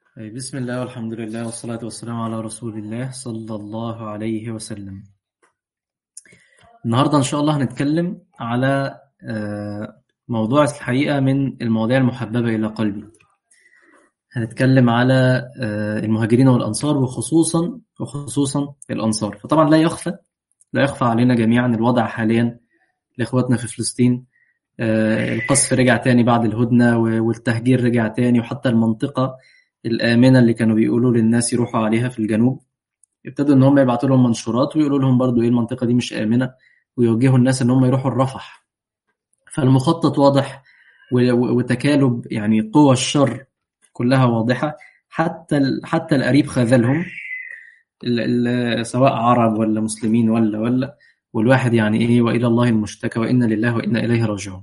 طيب، بسم الله والحمد لله والصلاة والسلام على رسول الله صلى الله عليه وسلم النهاردة إن شاء الله هنتكلم على آه، موضوع الحقيقة من المواضيع المحببة إلى قلبي هنتكلم على آه، المهاجرين والأنصار وخصوصا وخصوصا الأنصار فطبعا لا يخفى لا يخفى علينا جميعا الوضع حاليا لإخواتنا في فلسطين آه، القصف رجع تاني بعد الهدنة والتهجير رجع تاني وحتى المنطقة الآمنة اللي كانوا بيقولوا للناس يروحوا عليها في الجنوب ابتدوا ان هم يبعتوا لهم منشورات ويقولوا لهم برضو ايه المنطقة دي مش آمنة ويوجهوا الناس ان هم يروحوا الرفح فالمخطط واضح وتكالب يعني قوى الشر كلها واضحة حتى حتى القريب خذلهم سواء عرب ولا مسلمين ولا ولا والواحد يعني ايه والى الله المشتكى وانا لله وانا اليه راجعون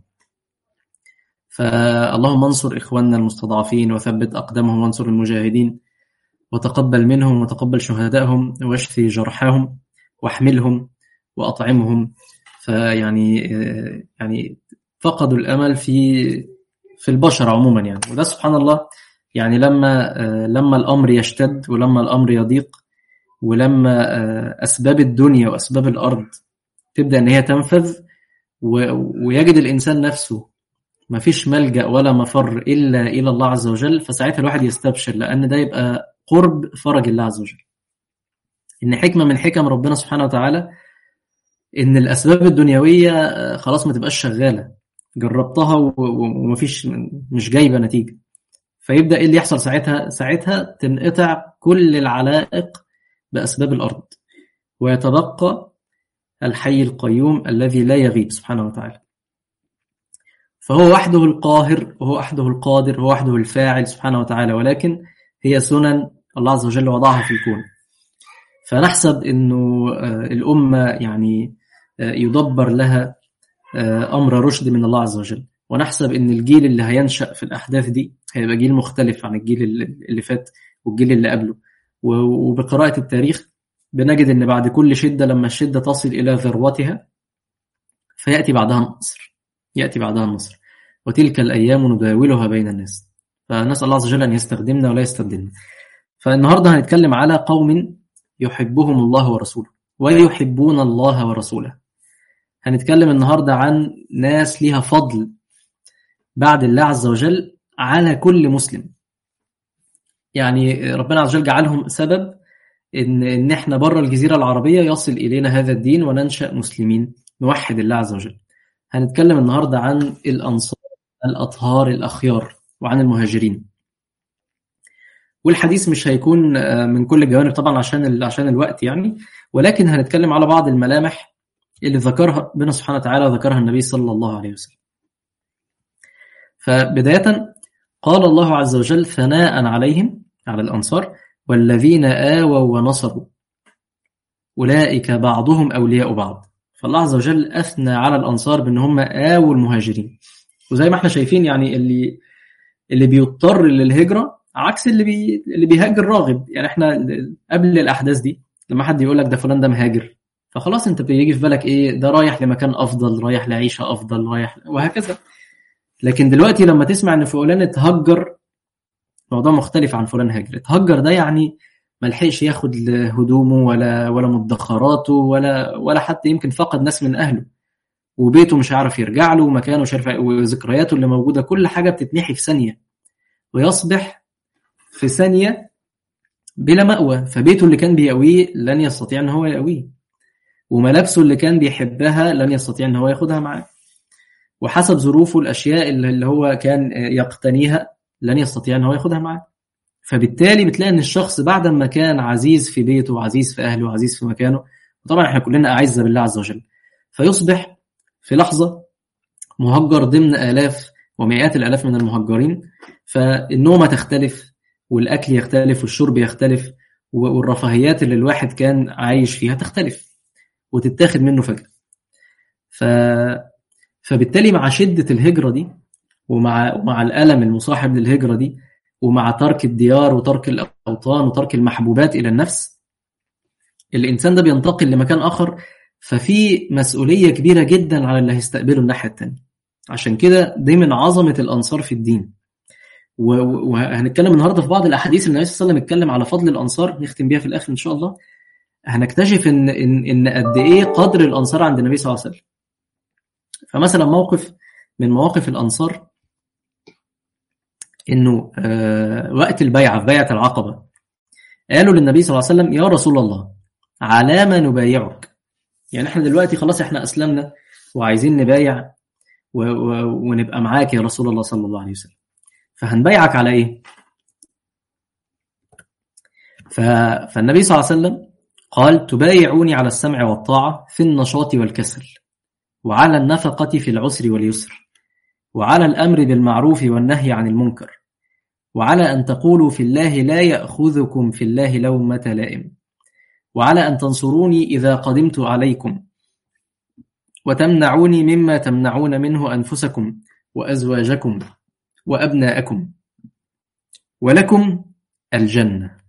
فاللهم انصر إخواننا المستضعفين وثبت أقدامهم وانصر المجاهدين وتقبل منهم وتقبل شهدائهم واشفي جرحاهم واحملهم وأطعمهم فيعني يعني فقدوا الأمل في في البشر عموما يعني وده سبحان الله يعني لما لما الأمر يشتد ولما الأمر يضيق ولما أسباب الدنيا وأسباب الأرض تبدأ إن هي تنفذ ويجد الإنسان نفسه ما فيش ملجأ ولا مفر إلا إلى الله عز وجل فساعتها الواحد يستبشر لأن ده يبقى قرب فرج الله عز وجل إن حكمة من حكم ربنا سبحانه وتعالى إن الأسباب الدنيوية خلاص ما تبقاش شغالة جربتها ومفيش مش جايبة نتيجة فيبدأ إيه اللي يحصل ساعتها ساعتها تنقطع كل العلائق بأسباب الأرض ويتبقى الحي القيوم الذي لا يغيب سبحانه وتعالى فهو وحده القاهر وهو وحده القادر هو وحده الفاعل سبحانه وتعالى ولكن هي سنن الله عز وجل وضعها في الكون فنحسب انه الامه يعني يدبر لها امر رشد من الله عز وجل ونحسب ان الجيل اللي هينشا في الاحداث دي هيبقى جيل مختلف عن الجيل اللي فات والجيل اللي قبله وبقراءه التاريخ بنجد ان بعد كل شده لما الشده تصل الى ذروتها فياتي بعدها النصر ياتي بعدها النصر وتلك الأيام نداولها بين الناس فنسأل الله عز وجل أن يستخدمنا ولا يستبدلنا فالنهاردة هنتكلم على قوم يحبهم الله ورسوله ويحبون الله ورسوله هنتكلم النهاردة عن ناس ليها فضل بعد الله عز وجل على كل مسلم يعني ربنا عز وجل جعلهم سبب إن, إن إحنا بره الجزيرة العربية يصل إلينا هذا الدين وننشأ مسلمين نوحد الله عز وجل هنتكلم النهاردة عن الأنصار الأطهار الأخيار وعن المهاجرين والحديث مش هيكون من كل الجوانب طبعا عشان عشان الوقت يعني ولكن هنتكلم على بعض الملامح اللي ذكرها ربنا سبحانه وتعالى ذكرها النبي صلى الله عليه وسلم فبداية قال الله عز وجل ثناء عليهم على الأنصار والذين آووا ونصروا أولئك بعضهم أولياء بعض فالله عز وجل أثنى على الأنصار بأن هم آووا المهاجرين وزي ما احنا شايفين يعني اللي اللي بيضطر للهجرة عكس اللي بي اللي بيهاجر راغب يعني احنا قبل الأحداث دي لما حد يقول لك ده فلان ده مهاجر فخلاص انت بيجي في بالك ايه ده رايح لمكان افضل رايح لعيشه افضل رايح وهكذا لكن دلوقتي لما تسمع ان فلان اتهجر موضوع مختلف عن فلان هاجر اتهجر ده يعني ما لحقش ياخد هدومه ولا ولا مدخراته ولا ولا حتى يمكن فقد ناس من اهله وبيته مش عارف يرجع له ومكانه مش عارف وذكرياته اللي موجوده كل حاجه بتتنحي في ثانيه ويصبح في ثانيه بلا مأوى فبيته اللي كان بيأويه لن يستطيع ان هو يأويه وملابسه اللي كان بيحبها لن يستطيع ان هو ياخدها معاه وحسب ظروفه الاشياء اللي هو كان يقتنيها لن يستطيع ان هو ياخدها معاه فبالتالي بتلاقي ان الشخص بعد ما كان عزيز في بيته وعزيز في اهله وعزيز في مكانه وطبعا احنا كلنا اعزه بالله عز وجل فيصبح في لحظه مهجر ضمن الاف ومئات الالاف من المهجرين فالنومه تختلف والاكل يختلف والشرب يختلف والرفاهيات اللي الواحد كان عايش فيها تختلف وتتاخد منه فجاه ف فبالتالي مع شده الهجره دي ومع ومع الالم المصاحب للهجره دي ومع ترك الديار وترك الاوطان وترك المحبوبات الى النفس الانسان ده بينتقل لمكان اخر ففي مسؤوليه كبيره جدا على اللي هيستقبله الناحيه الثانيه عشان كده دي من عظمه الانصار في الدين وهنتكلم النهارده في بعض الاحاديث اللي النبي صلى الله عليه وسلم اتكلم على فضل الانصار نختم بيها في الاخر ان شاء الله هنكتشف ان ان ان قد ايه قدر الانصار عند النبي صلى الله عليه وسلم فمثلا موقف من مواقف الانصار انه آه وقت البيعه في بيعه العقبه قالوا للنبي صلى الله عليه وسلم يا رسول الله على ما نبايعك يعني احنا دلوقتي خلاص احنا اسلمنا وعايزين نبايع و و ونبقى معاك يا رسول الله صلى الله عليه وسلم فهنبايعك على ايه ف... فالنبي صلى الله عليه وسلم قال تبايعوني على السمع والطاعة في النشاط والكسل وعلى النفقة في العسر واليسر وعلى الأمر بالمعروف والنهي عن المنكر وعلى أن تقولوا في الله لا يأخذكم في الله لومة لائم وعلى أن تنصروني إذا قدمت عليكم وتمنعوني مما تمنعون منه أنفسكم وأزواجكم وأبناءكم ولكم الجنة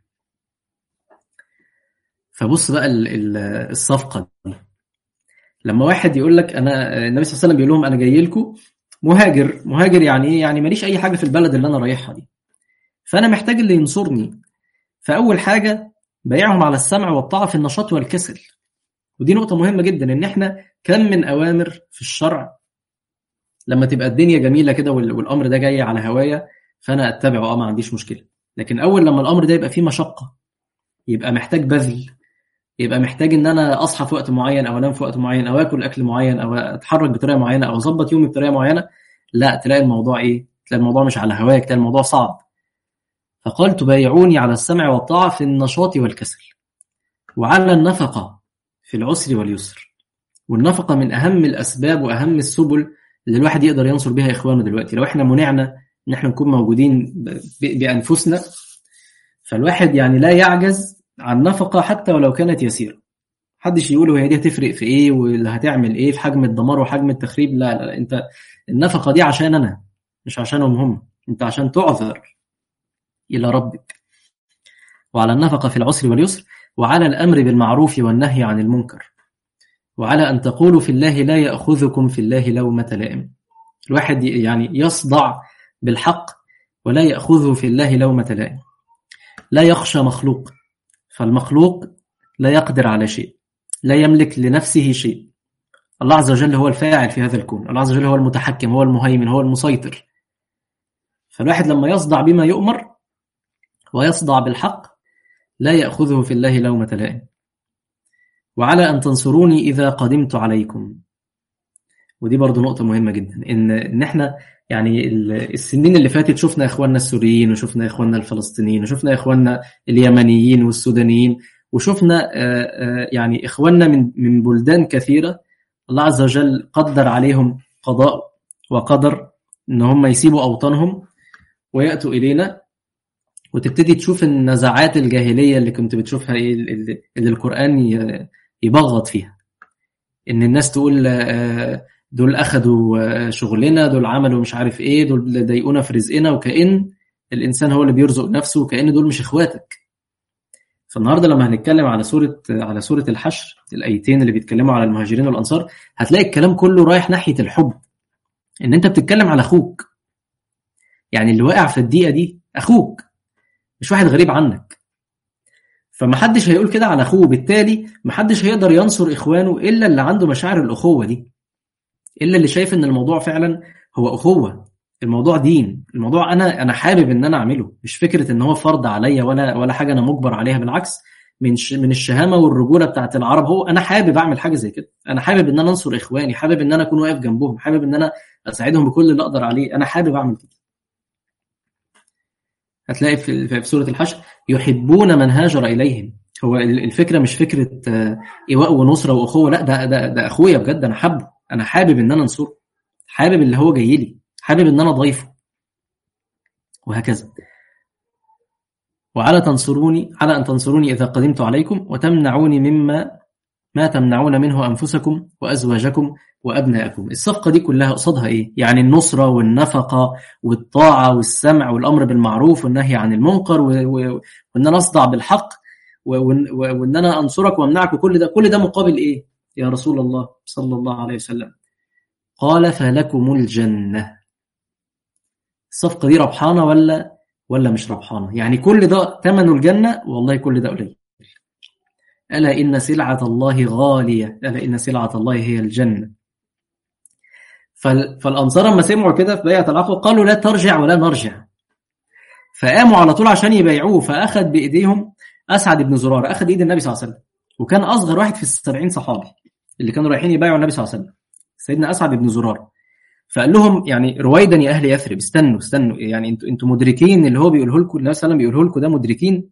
فبص بقى الصفقة دي لما واحد يقول لك أنا النبي صلى الله عليه وسلم بيقول لهم أنا جاي لكم مهاجر مهاجر يعني إيه يعني ماليش أي حاجة في البلد اللي أنا رايحها دي فأنا محتاج اللي ينصرني فأول حاجة بايعهم على السمع والطاعة في النشاط والكسل ودي نقطة مهمة جدا إن إحنا كم من أوامر في الشرع لما تبقى الدنيا جميلة كده والأمر ده جاي على هوايا فأنا أتبعه أه ما عنديش مشكلة لكن أول لما الأمر ده يبقى فيه مشقة يبقى محتاج بذل يبقى محتاج ان انا اصحى في وقت معين او انام في وقت معين او اكل اكل معين او اتحرك بطريقه معينه او اظبط يومي بطريقه معينه لا تلاقي الموضوع ايه تلاقي الموضوع مش على هواك تلاقي الموضوع صعب فقال تبايعوني على السمع والطاعه في النشاط والكسل وعلى النفقه في العسر واليسر والنفقه من اهم الاسباب واهم السبل اللي الواحد يقدر ينصر بها اخوانه دلوقتي لو احنا منعنا ان احنا نكون موجودين بانفسنا فالواحد يعني لا يعجز عن نفقة حتى ولو كانت يسيرة محدش يقول هي دي هتفرق في ايه واللي هتعمل ايه في حجم الدمار وحجم التخريب لا لا, لا. انت النفقة دي عشان انا مش عشانهم هم انت عشان تعذر الى ربك وعلى النفقة في العسر واليسر وعلى الامر بالمعروف والنهي عن المنكر وعلى ان تقولوا في الله لا ياخذكم في الله لومة لائم الواحد يعني يصدع بالحق ولا ياخذه في الله لومة لائم لا يخشى مخلوق فالمخلوق لا يقدر على شيء لا يملك لنفسه شيء الله عز وجل هو الفاعل في هذا الكون الله عز وجل هو المتحكم هو المهيمن هو المسيطر فالواحد لما يصدع بما يؤمر ويصدع بالحق لا يأخذه في الله لومة لائم وعلى أن تنصروني إذا قدمت عليكم ودي برضو نقطة مهمة جدا إن, إن إحنا يعني السنين اللي فاتت شفنا اخواننا السوريين وشفنا اخواننا الفلسطينيين وشفنا اخواننا اليمنيين والسودانيين وشفنا يعني اخواننا من من بلدان كثيره الله عز وجل قدر عليهم قضاء وقدر ان هم يسيبوا اوطانهم وياتوا الينا وتبتدي تشوف النزعات الجاهليه اللي كنت بتشوفها ايه اللي القران يبغض فيها ان الناس تقول دول اخدوا شغلنا دول عملوا مش عارف ايه دول ضايقونا في رزقنا وكأن الانسان هو اللي بيرزق نفسه وكأن دول مش اخواتك فالنهارده لما هنتكلم على سوره على سوره الحشر الايتين اللي بيتكلموا على المهاجرين والانصار هتلاقي الكلام كله رايح ناحيه الحب ان انت بتتكلم على اخوك يعني اللي واقع في الدقيقه دي اخوك مش واحد غريب عنك فمحدش هيقول كده على اخوه بالتالي محدش هيقدر ينصر اخوانه الا اللي عنده مشاعر الاخوه دي الا اللي شايف ان الموضوع فعلا هو اخوه الموضوع دين الموضوع انا انا حابب ان انا اعمله مش فكره ان هو فرض عليا ولا ولا حاجه انا مجبر عليها بالعكس من من الشهامه والرجوله بتاعت العرب هو انا حابب اعمل حاجه زي كده انا حابب ان انا انصر اخواني حابب ان انا اكون واقف جنبهم حابب ان انا اساعدهم بكل اللي اقدر عليه انا حابب اعمل كده هتلاقي في في سوره الحشر يحبون من هاجر اليهم هو الفكره مش فكره ايواء ونصره واخوه لا ده ده ده اخويا بجد انا حابه انا حابب ان انا انصره حابب اللي هو جاي لي حابب ان انا ضيفه وهكذا وعلى تنصروني على ان تنصروني اذا قدمت عليكم وتمنعوني مما ما تمنعون منه انفسكم وازواجكم وابنائكم الصفقه دي كلها قصادها ايه يعني النصره والنفقه والطاعه والسمع والامر بالمعروف والنهي عن المنكر وان انا اصدع بالحق وان انا انصرك وامنعك وكل ده كل ده مقابل ايه يا رسول الله صلى الله عليه وسلم قال فلكم الجنة الصفقه دي ربحانه ولا ولا مش ربحانه يعني كل ده ثمن الجنه والله كل ده قليل الا ان سلعه الله غاليه الا ان سلعه الله هي الجنه فال... فالانصار لما سمعوا كده في بيعه العقبه قالوا لا ترجع ولا نرجع فقاموا على طول عشان يبايعوه فاخذ بايديهم اسعد بن زراره اخذ ايد النبي صلى الله عليه وسلم وكان اصغر واحد في السبعين صحابي اللي كانوا رايحين يبايعوا النبي صلى الله عليه وسلم سيدنا اسعد بن زراره فقال لهم يعني رويدا يا اهل يثرب استنوا استنوا يعني انتوا انتوا مدركين اللي هو بيقوله لكم النبي صلى الله عليه وسلم بيقوله لكم ده مدركين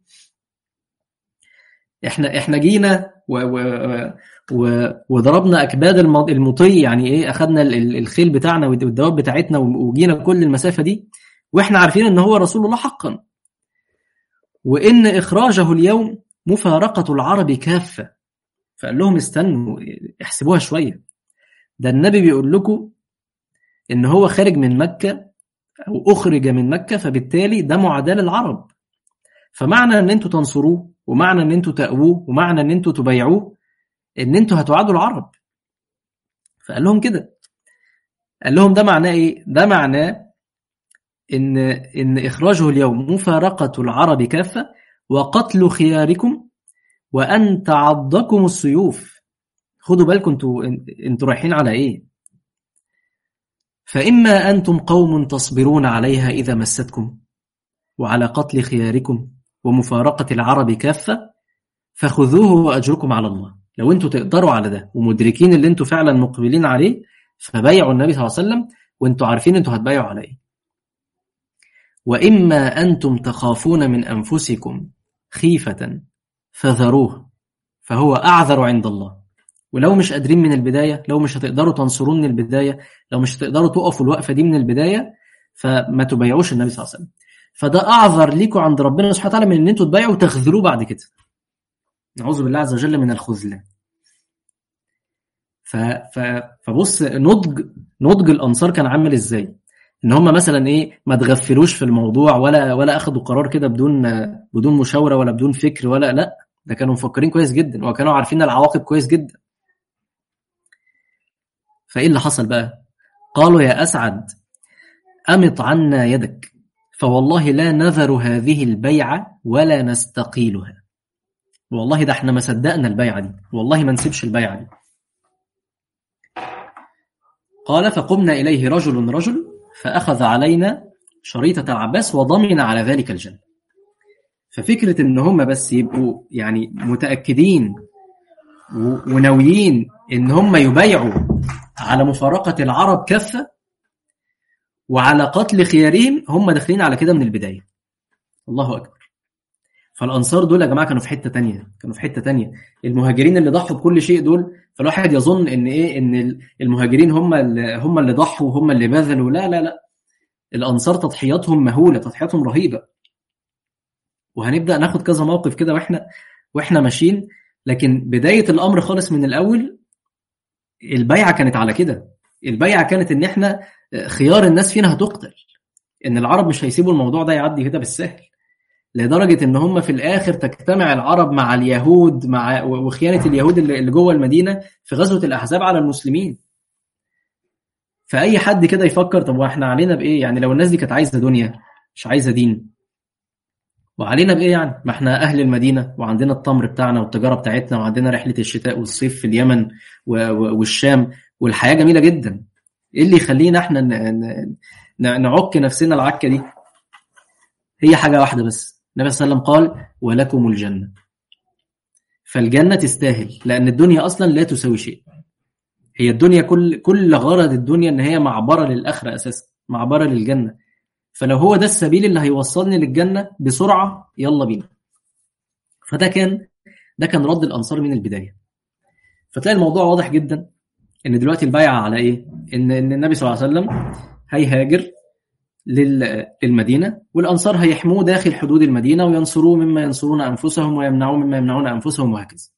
احنا احنا جينا و و و وضربنا اكباد المطي يعني ايه اخذنا الخيل بتاعنا والدواب بتاعتنا وجينا كل المسافه دي واحنا عارفين ان هو رسول الله حقا وان اخراجه اليوم مفارقه العرب كافه فقال لهم استنوا احسبوها شويه ده النبي بيقول لكم ان هو خارج من مكه او اخرج من مكه فبالتالي ده معاداه للعرب فمعنى ان انتوا تنصروه ومعنى ان انتوا تأووه ومعنى ان انتوا تبايعوه ان انتوا هتوعدوا العرب فقال لهم كده قال لهم ده معناه ايه ده معناه ان ان اخراجه اليوم مفارقه العرب كافه وقتل خياركم وان تعضكم السيوف خدوا بالكم انتوا انتوا رايحين على ايه فاما انتم قوم تصبرون عليها اذا مستكم وعلى قتل خياركم ومفارقه العرب كافه فخذوه واجركم على الله لو انتوا تقدروا على ده ومدركين اللي انتوا فعلا مقبلين عليه فبايعوا النبي صلى الله عليه وسلم وانتوا عارفين انتوا هتبايعوا على ايه واما انتم تخافون من انفسكم خيفه فذروه فهو اعذر عند الله ولو مش قادرين من البدايه لو مش هتقدروا تنصروا من البدايه لو مش هتقدروا تقفوا الوقفه دي من البدايه فما تبايعوش النبي صلى الله عليه وسلم فده اعذر ليكم عند ربنا سبحانه وتعالى من ان انتوا تبايعوا وتخذلوه بعد كده نعوذ بالله عز وجل من الخذلان ف... ف... فبص نضج نضج الانصار كان عامل ازاي ان هم مثلا ايه ما تغفلوش في الموضوع ولا ولا اخذوا قرار كده بدون بدون مشاوره ولا بدون فكر ولا لا ده كانوا مفكرين كويس جدا وكانوا عارفين العواقب كويس جدا فايه اللي حصل بقى قالوا يا اسعد امط عنا يدك فوالله لا نذر هذه البيعه ولا نستقيلها والله ده احنا ما صدقنا البيعه دي والله ما نسيبش البيعه دي قال فقمنا اليه رجل رجل فاخذ علينا شريطه العباس وضمن على ذلك الجنه ففكره ان هم بس يبقوا يعني متاكدين وناويين ان هم يبايعوا على مفارقه العرب كافه وعلى قتل خيارهم هم داخلين على كده من البدايه الله اكبر فالانصار دول يا جماعه كانوا في حته تانية كانوا في حته تانية المهاجرين اللي ضحوا بكل شيء دول فالواحد يظن ان ايه ان المهاجرين هم اللي هم اللي ضحوا وهم اللي بذلوا لا لا لا الانصار تضحياتهم مهوله تضحياتهم رهيبه وهنبدا ناخد كذا موقف كده واحنا واحنا ماشيين لكن بدايه الامر خالص من الاول البيعه كانت على كده البيعه كانت ان احنا خيار الناس فينا هتقتل ان العرب مش هيسيبوا الموضوع ده يعدي كده بالسهل لدرجه ان هم في الاخر تجتمع العرب مع اليهود مع وخيانه اليهود اللي جوه المدينه في غزوه الاحزاب على المسلمين فاي حد كده يفكر طب واحنا علينا بايه يعني لو الناس دي كانت عايزه دنيا مش عايزه دين وعلينا بايه يعني ما احنا اهل المدينه وعندنا التمر بتاعنا والتجاره بتاعتنا وعندنا رحله الشتاء والصيف في اليمن والشام والحياه جميله جدا ايه اللي يخلينا احنا نعك نفسنا العكه دي هي حاجه واحده بس النبي صلى الله عليه وسلم قال ولكم الجنه فالجنه تستاهل لان الدنيا اصلا لا تساوي شيء هي الدنيا كل كل غرض الدنيا ان هي معبره للاخره اساسا معبره للجنه فلو هو ده السبيل اللي هيوصلني للجنه بسرعه يلا بينا فده كان ده كان رد الانصار من البدايه فتلاقي الموضوع واضح جدا ان دلوقتي البيعه على ايه ان ان النبي صلى الله عليه وسلم هيهاجر للمدينه والانصار هيحموه داخل حدود المدينه وينصروه مما ينصرون انفسهم ويمنعوه مما يمنعون انفسهم وهكذا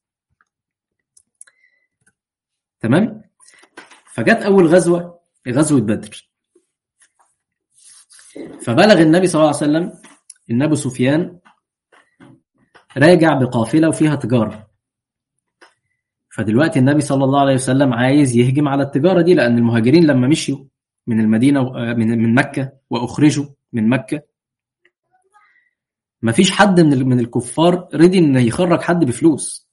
تمام فجت اول غزوه غزوه بدر فبلغ النبي صلى الله عليه وسلم ان ابو سفيان راجع بقافله وفيها تجاره فدلوقتي النبي صلى الله عليه وسلم عايز يهجم على التجاره دي لان المهاجرين لما مشيوا من المدينة من من مكة وأخرجوا من مكة مفيش حد من من الكفار رضي إن يخرج حد بفلوس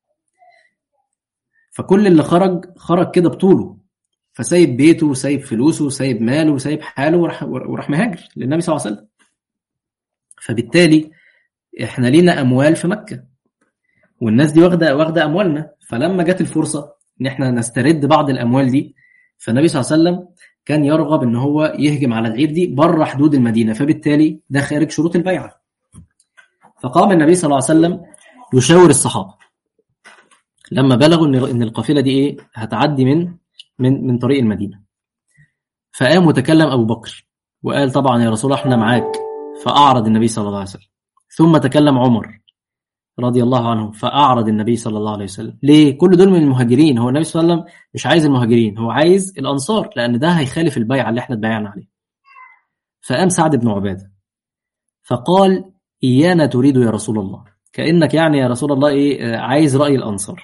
فكل اللي خرج خرج كده بطوله فسايب بيته وسايب فلوسه وسايب ماله وسايب حاله وراح وراح مهاجر للنبي صلى الله عليه وسلم فبالتالي احنا لينا اموال في مكه والناس دي واخده واخده اموالنا فلما جت الفرصه ان احنا نسترد بعض الاموال دي فالنبي صلى الله عليه وسلم كان يرغب ان هو يهجم على العير دي بره حدود المدينه فبالتالي ده خارج شروط البيعه فقام النبي صلى الله عليه وسلم يشاور الصحابه لما بلغوا ان ان القافله دي ايه هتعدي من من من طريق المدينه فقام وتكلم ابو بكر وقال طبعا يا رسول الله احنا معاك فاعرض النبي صلى الله عليه وسلم ثم تكلم عمر رضي الله عنه فأعرض النبي صلى الله عليه وسلم ليه؟ كل دول من المهاجرين هو النبي صلى الله عليه وسلم مش عايز المهاجرين هو عايز الأنصار لأن ده هيخالف البيعة اللي احنا اتبايعنا عليه فقام سعد بن عبادة فقال إيانا تريد يا رسول الله كأنك يعني يا رسول الله إيه عايز رأي الأنصار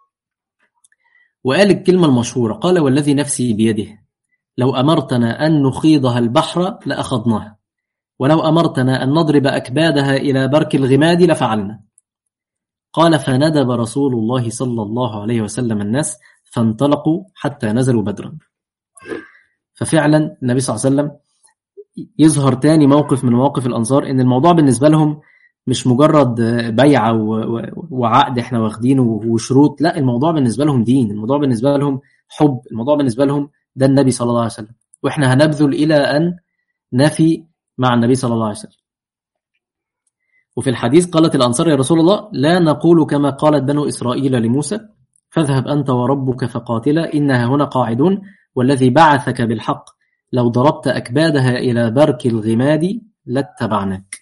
وقال الكلمة المشهورة قال والذي نفسي بيده لو أمرتنا أن نخيضها البحر لأخذناها ولو أمرتنا أن نضرب أكبادها إلى برك الغماد لفعلنا قال فندب رسول الله صلى الله عليه وسلم الناس فانطلقوا حتى نزلوا بدرا ففعلا النبي صلى الله عليه وسلم يظهر تاني موقف من مواقف الأنصار إن الموضوع بالنسبة لهم مش مجرد بيعة وعقد احنا واخدينه وشروط لا الموضوع بالنسبة لهم دين الموضوع بالنسبة لهم حب الموضوع بالنسبة لهم ده النبي صلى الله عليه وسلم واحنا هنبذل إلى أن نفي مع النبي صلى الله عليه وسلم وفي الحديث قالت الأنصار يا رسول الله لا نقول كما قالت بنو إسرائيل لموسى فاذهب أنت وربك فقاتلا إنها هنا قاعدون والذي بعثك بالحق لو ضربت أكبادها إلى برك الغماد لاتبعناك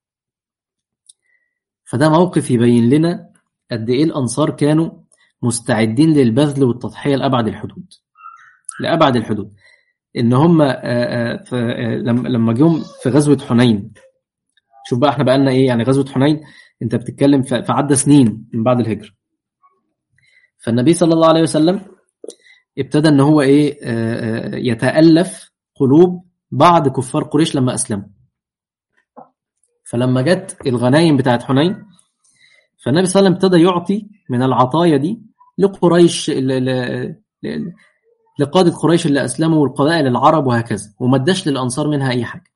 فده موقف يبين لنا قد إيه الأنصار كانوا مستعدين للبذل والتضحية لأبعد الحدود لأبعد الحدود إن هم لما جم في غزوة حنين شوف بقى احنا بقى لنا ايه يعني غزوه حنين انت بتتكلم في عدى سنين من بعد الهجره فالنبي صلى الله عليه وسلم ابتدى ان هو ايه يتالف قلوب بعض كفار قريش لما اسلموا فلما جت الغنايم بتاعت حنين فالنبي صلى الله عليه وسلم ابتدى يعطي من العطايا دي لقريش لقادة قريش اللي أسلموا والقبائل العرب وهكذا وما اداش للأنصار منها أي حاجة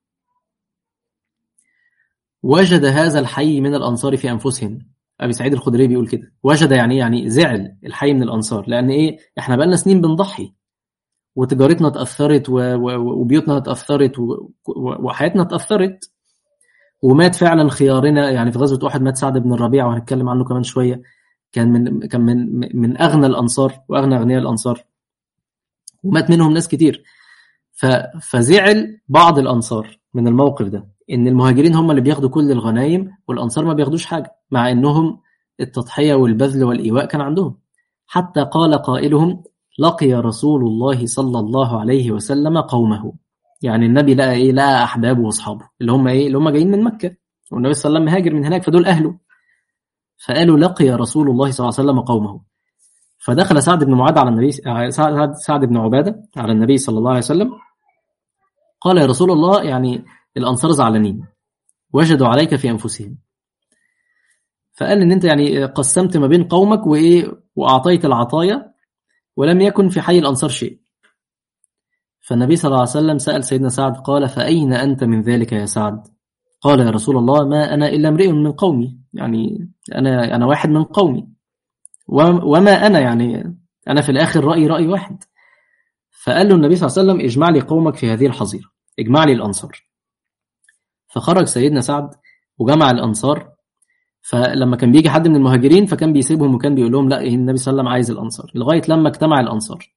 وجد هذا الحي من الأنصار في أنفسهم أبي سعيد الخدري بيقول كده وجد يعني يعني زعل الحي من الأنصار لأن إيه إحنا بقالنا سنين بنضحي وتجارتنا اتأثرت وبيوتنا اتأثرت وحياتنا اتأثرت ومات فعلا خيارنا يعني في غزوة أحد مات سعد بن الربيع وهنتكلم عنه كمان شوية كان من كان من من أغنى الأنصار وأغنى أغنياء الأنصار ومات منهم ناس كتير فزعل بعض الأنصار من الموقف ده ان المهاجرين هم اللي بياخدوا كل الغنايم والانصار ما بياخدوش حاجه مع انهم التضحيه والبذل والايواء كان عندهم حتى قال قائلهم لقي رسول الله صلى الله عليه وسلم قومه يعني النبي لقى ايه لقى احبابه واصحابه اللي هم ايه اللي هم جايين من مكه والنبي صلى الله عليه وسلم هاجر من هناك فدول اهله فقالوا لقي رسول الله صلى الله عليه وسلم قومه فدخل سعد بن معاذ على النبي سعد سعد بن عباده على النبي صلى الله عليه وسلم قال يا رسول الله يعني الأنصار زعلانين وجدوا عليك في أنفسهم فقال إن أنت يعني قسمت ما بين قومك وإيه وأعطيت العطايا ولم يكن في حي الأنصار شيء فالنبي صلى الله عليه وسلم سأل سيدنا سعد قال فأين أنت من ذلك يا سعد قال يا رسول الله ما أنا إلا امرئ من قومي يعني أنا أنا واحد من قومي وما أنا يعني أنا في الآخر رأيي رأي واحد فقال له النبي صلى الله عليه وسلم اجمع لي قومك في هذه الحظيرة اجمع لي الأنصار فخرج سيدنا سعد وجمع الأنصار فلما كان بيجي حد من المهاجرين فكان بيسيبهم وكان بيقول لهم لا النبي صلى الله عليه وسلم عايز الأنصار لغاية لما اجتمع الأنصار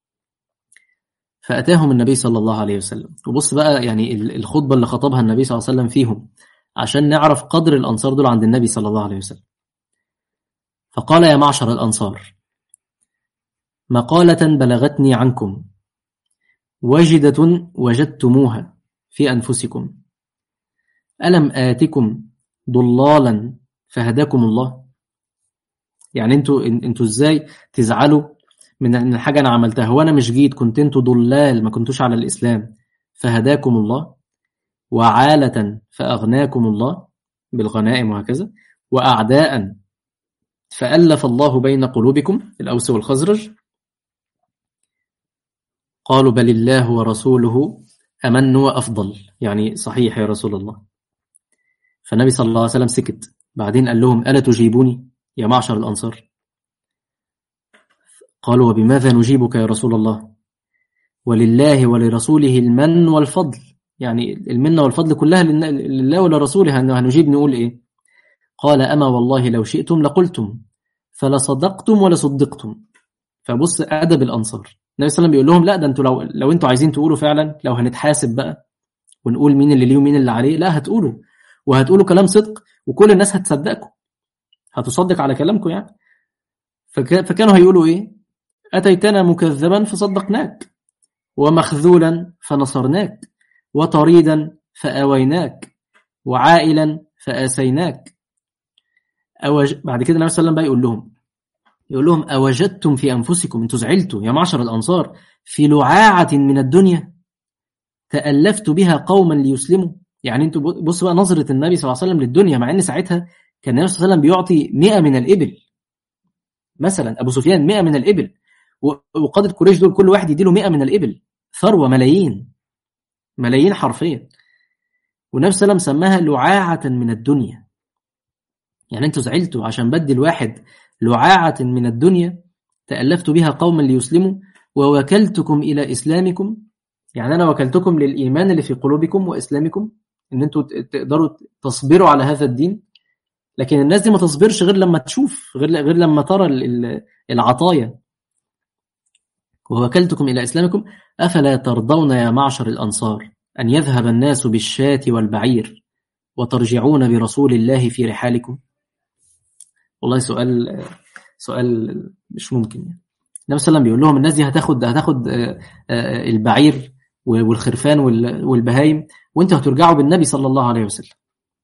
فأتاهم النبي صلى الله عليه وسلم وبص بقى يعني الخطبة اللي خطبها النبي صلى الله عليه وسلم فيهم عشان نعرف قدر الأنصار دول عند النبي صلى الله عليه وسلم فقال يا معشر الأنصار مقالة بلغتني عنكم وجدة وجدتموها في أنفسكم ألم آتكم ضلالا فهداكم الله يعني انتوا انتوا ازاي تزعلوا من الحاجة أنا عملتها هو أنا مش جيت كنت أنتوا ضلال ما كنتوش على الإسلام فهداكم الله وعالة فأغناكم الله بالغنائم وهكذا وأعداء فألف الله بين قلوبكم الأوس والخزرج قالوا بل الله ورسوله أمن وأفضل يعني صحيح يا رسول الله فالنبي صلى الله عليه وسلم سكت بعدين قال لهم ألا تجيبوني يا معشر الأنصار قالوا وبماذا نجيبك يا رسول الله ولله ولرسوله المن والفضل يعني المنة والفضل كلها لله ولرسوله هنجيب نقول إيه قال أما والله لو شئتم لقلتم فلصدقتم ولصدقتم فبص أدب الأنصار النبي صلى الله عليه وسلم بيقول لهم لا ده انتوا لو لو انتوا عايزين تقولوا فعلا لو هنتحاسب بقى ونقول مين اللي ليه ومين اللي عليه لا هتقولوا وهتقولوا كلام صدق وكل الناس هتصدقكم هتصدق على كلامكم يعني فكانوا هيقولوا ايه أتيتنا مكذبا فصدقناك ومخذولا فنصرناك وطريدا فآويناك وعائلا فآسيناك أوج... بعد كده النبي صلى الله عليه وسلم بقى يقول لهم يقول لهم أوجدتم في أنفسكم أنتوا زعلتوا يا معشر الأنصار في لعاعة من الدنيا تألفت بها قوما ليسلموا يعني انتوا بصوا بقى نظرة النبي صلى الله عليه وسلم للدنيا مع ان ساعتها كان النبي صلى الله عليه وسلم بيعطي 100 من الإبل مثلا أبو سفيان 100 من الإبل وقادة قريش دول كل واحد يديله 100 من الإبل ثروة ملايين ملايين حرفيا والنبي صلى الله عليه وسلم سماها لعاعة من الدنيا يعني انتوا زعلتوا عشان بدي الواحد لعاعة من الدنيا تألفت بها قوما ليسلموا ووكلتكم إلى إسلامكم يعني أنا وكلتكم للإيمان اللي في قلوبكم وإسلامكم إن أنتوا تقدروا تصبروا على هذا الدين لكن الناس دي ما تصبرش غير لما تشوف غير غير لما ترى العطايا ووكلتكم إلى إسلامكم أفلا ترضون يا معشر الأنصار أن يذهب الناس بالشاة والبعير وترجعون برسول الله في رحالكم والله سؤال سؤال مش ممكن يعني النبي صلى الله عليه وسلم بيقول لهم الناس دي هتاخد هتاخد البعير والخرفان والبهايم وانتوا هترجعوا بالنبي صلى الله عليه وسلم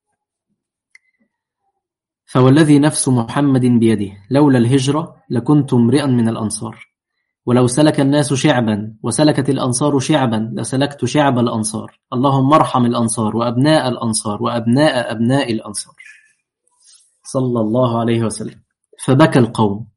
فوالذي نفس محمد بيده لولا الهجرة لكنت امرئا من الأنصار ولو سلك الناس شعبا وسلكت الأنصار شعبا لسلكت شعب الأنصار اللهم ارحم الأنصار وأبناء الأنصار وأبناء أبناء الأنصار صلى الله عليه وسلم فبكى القوم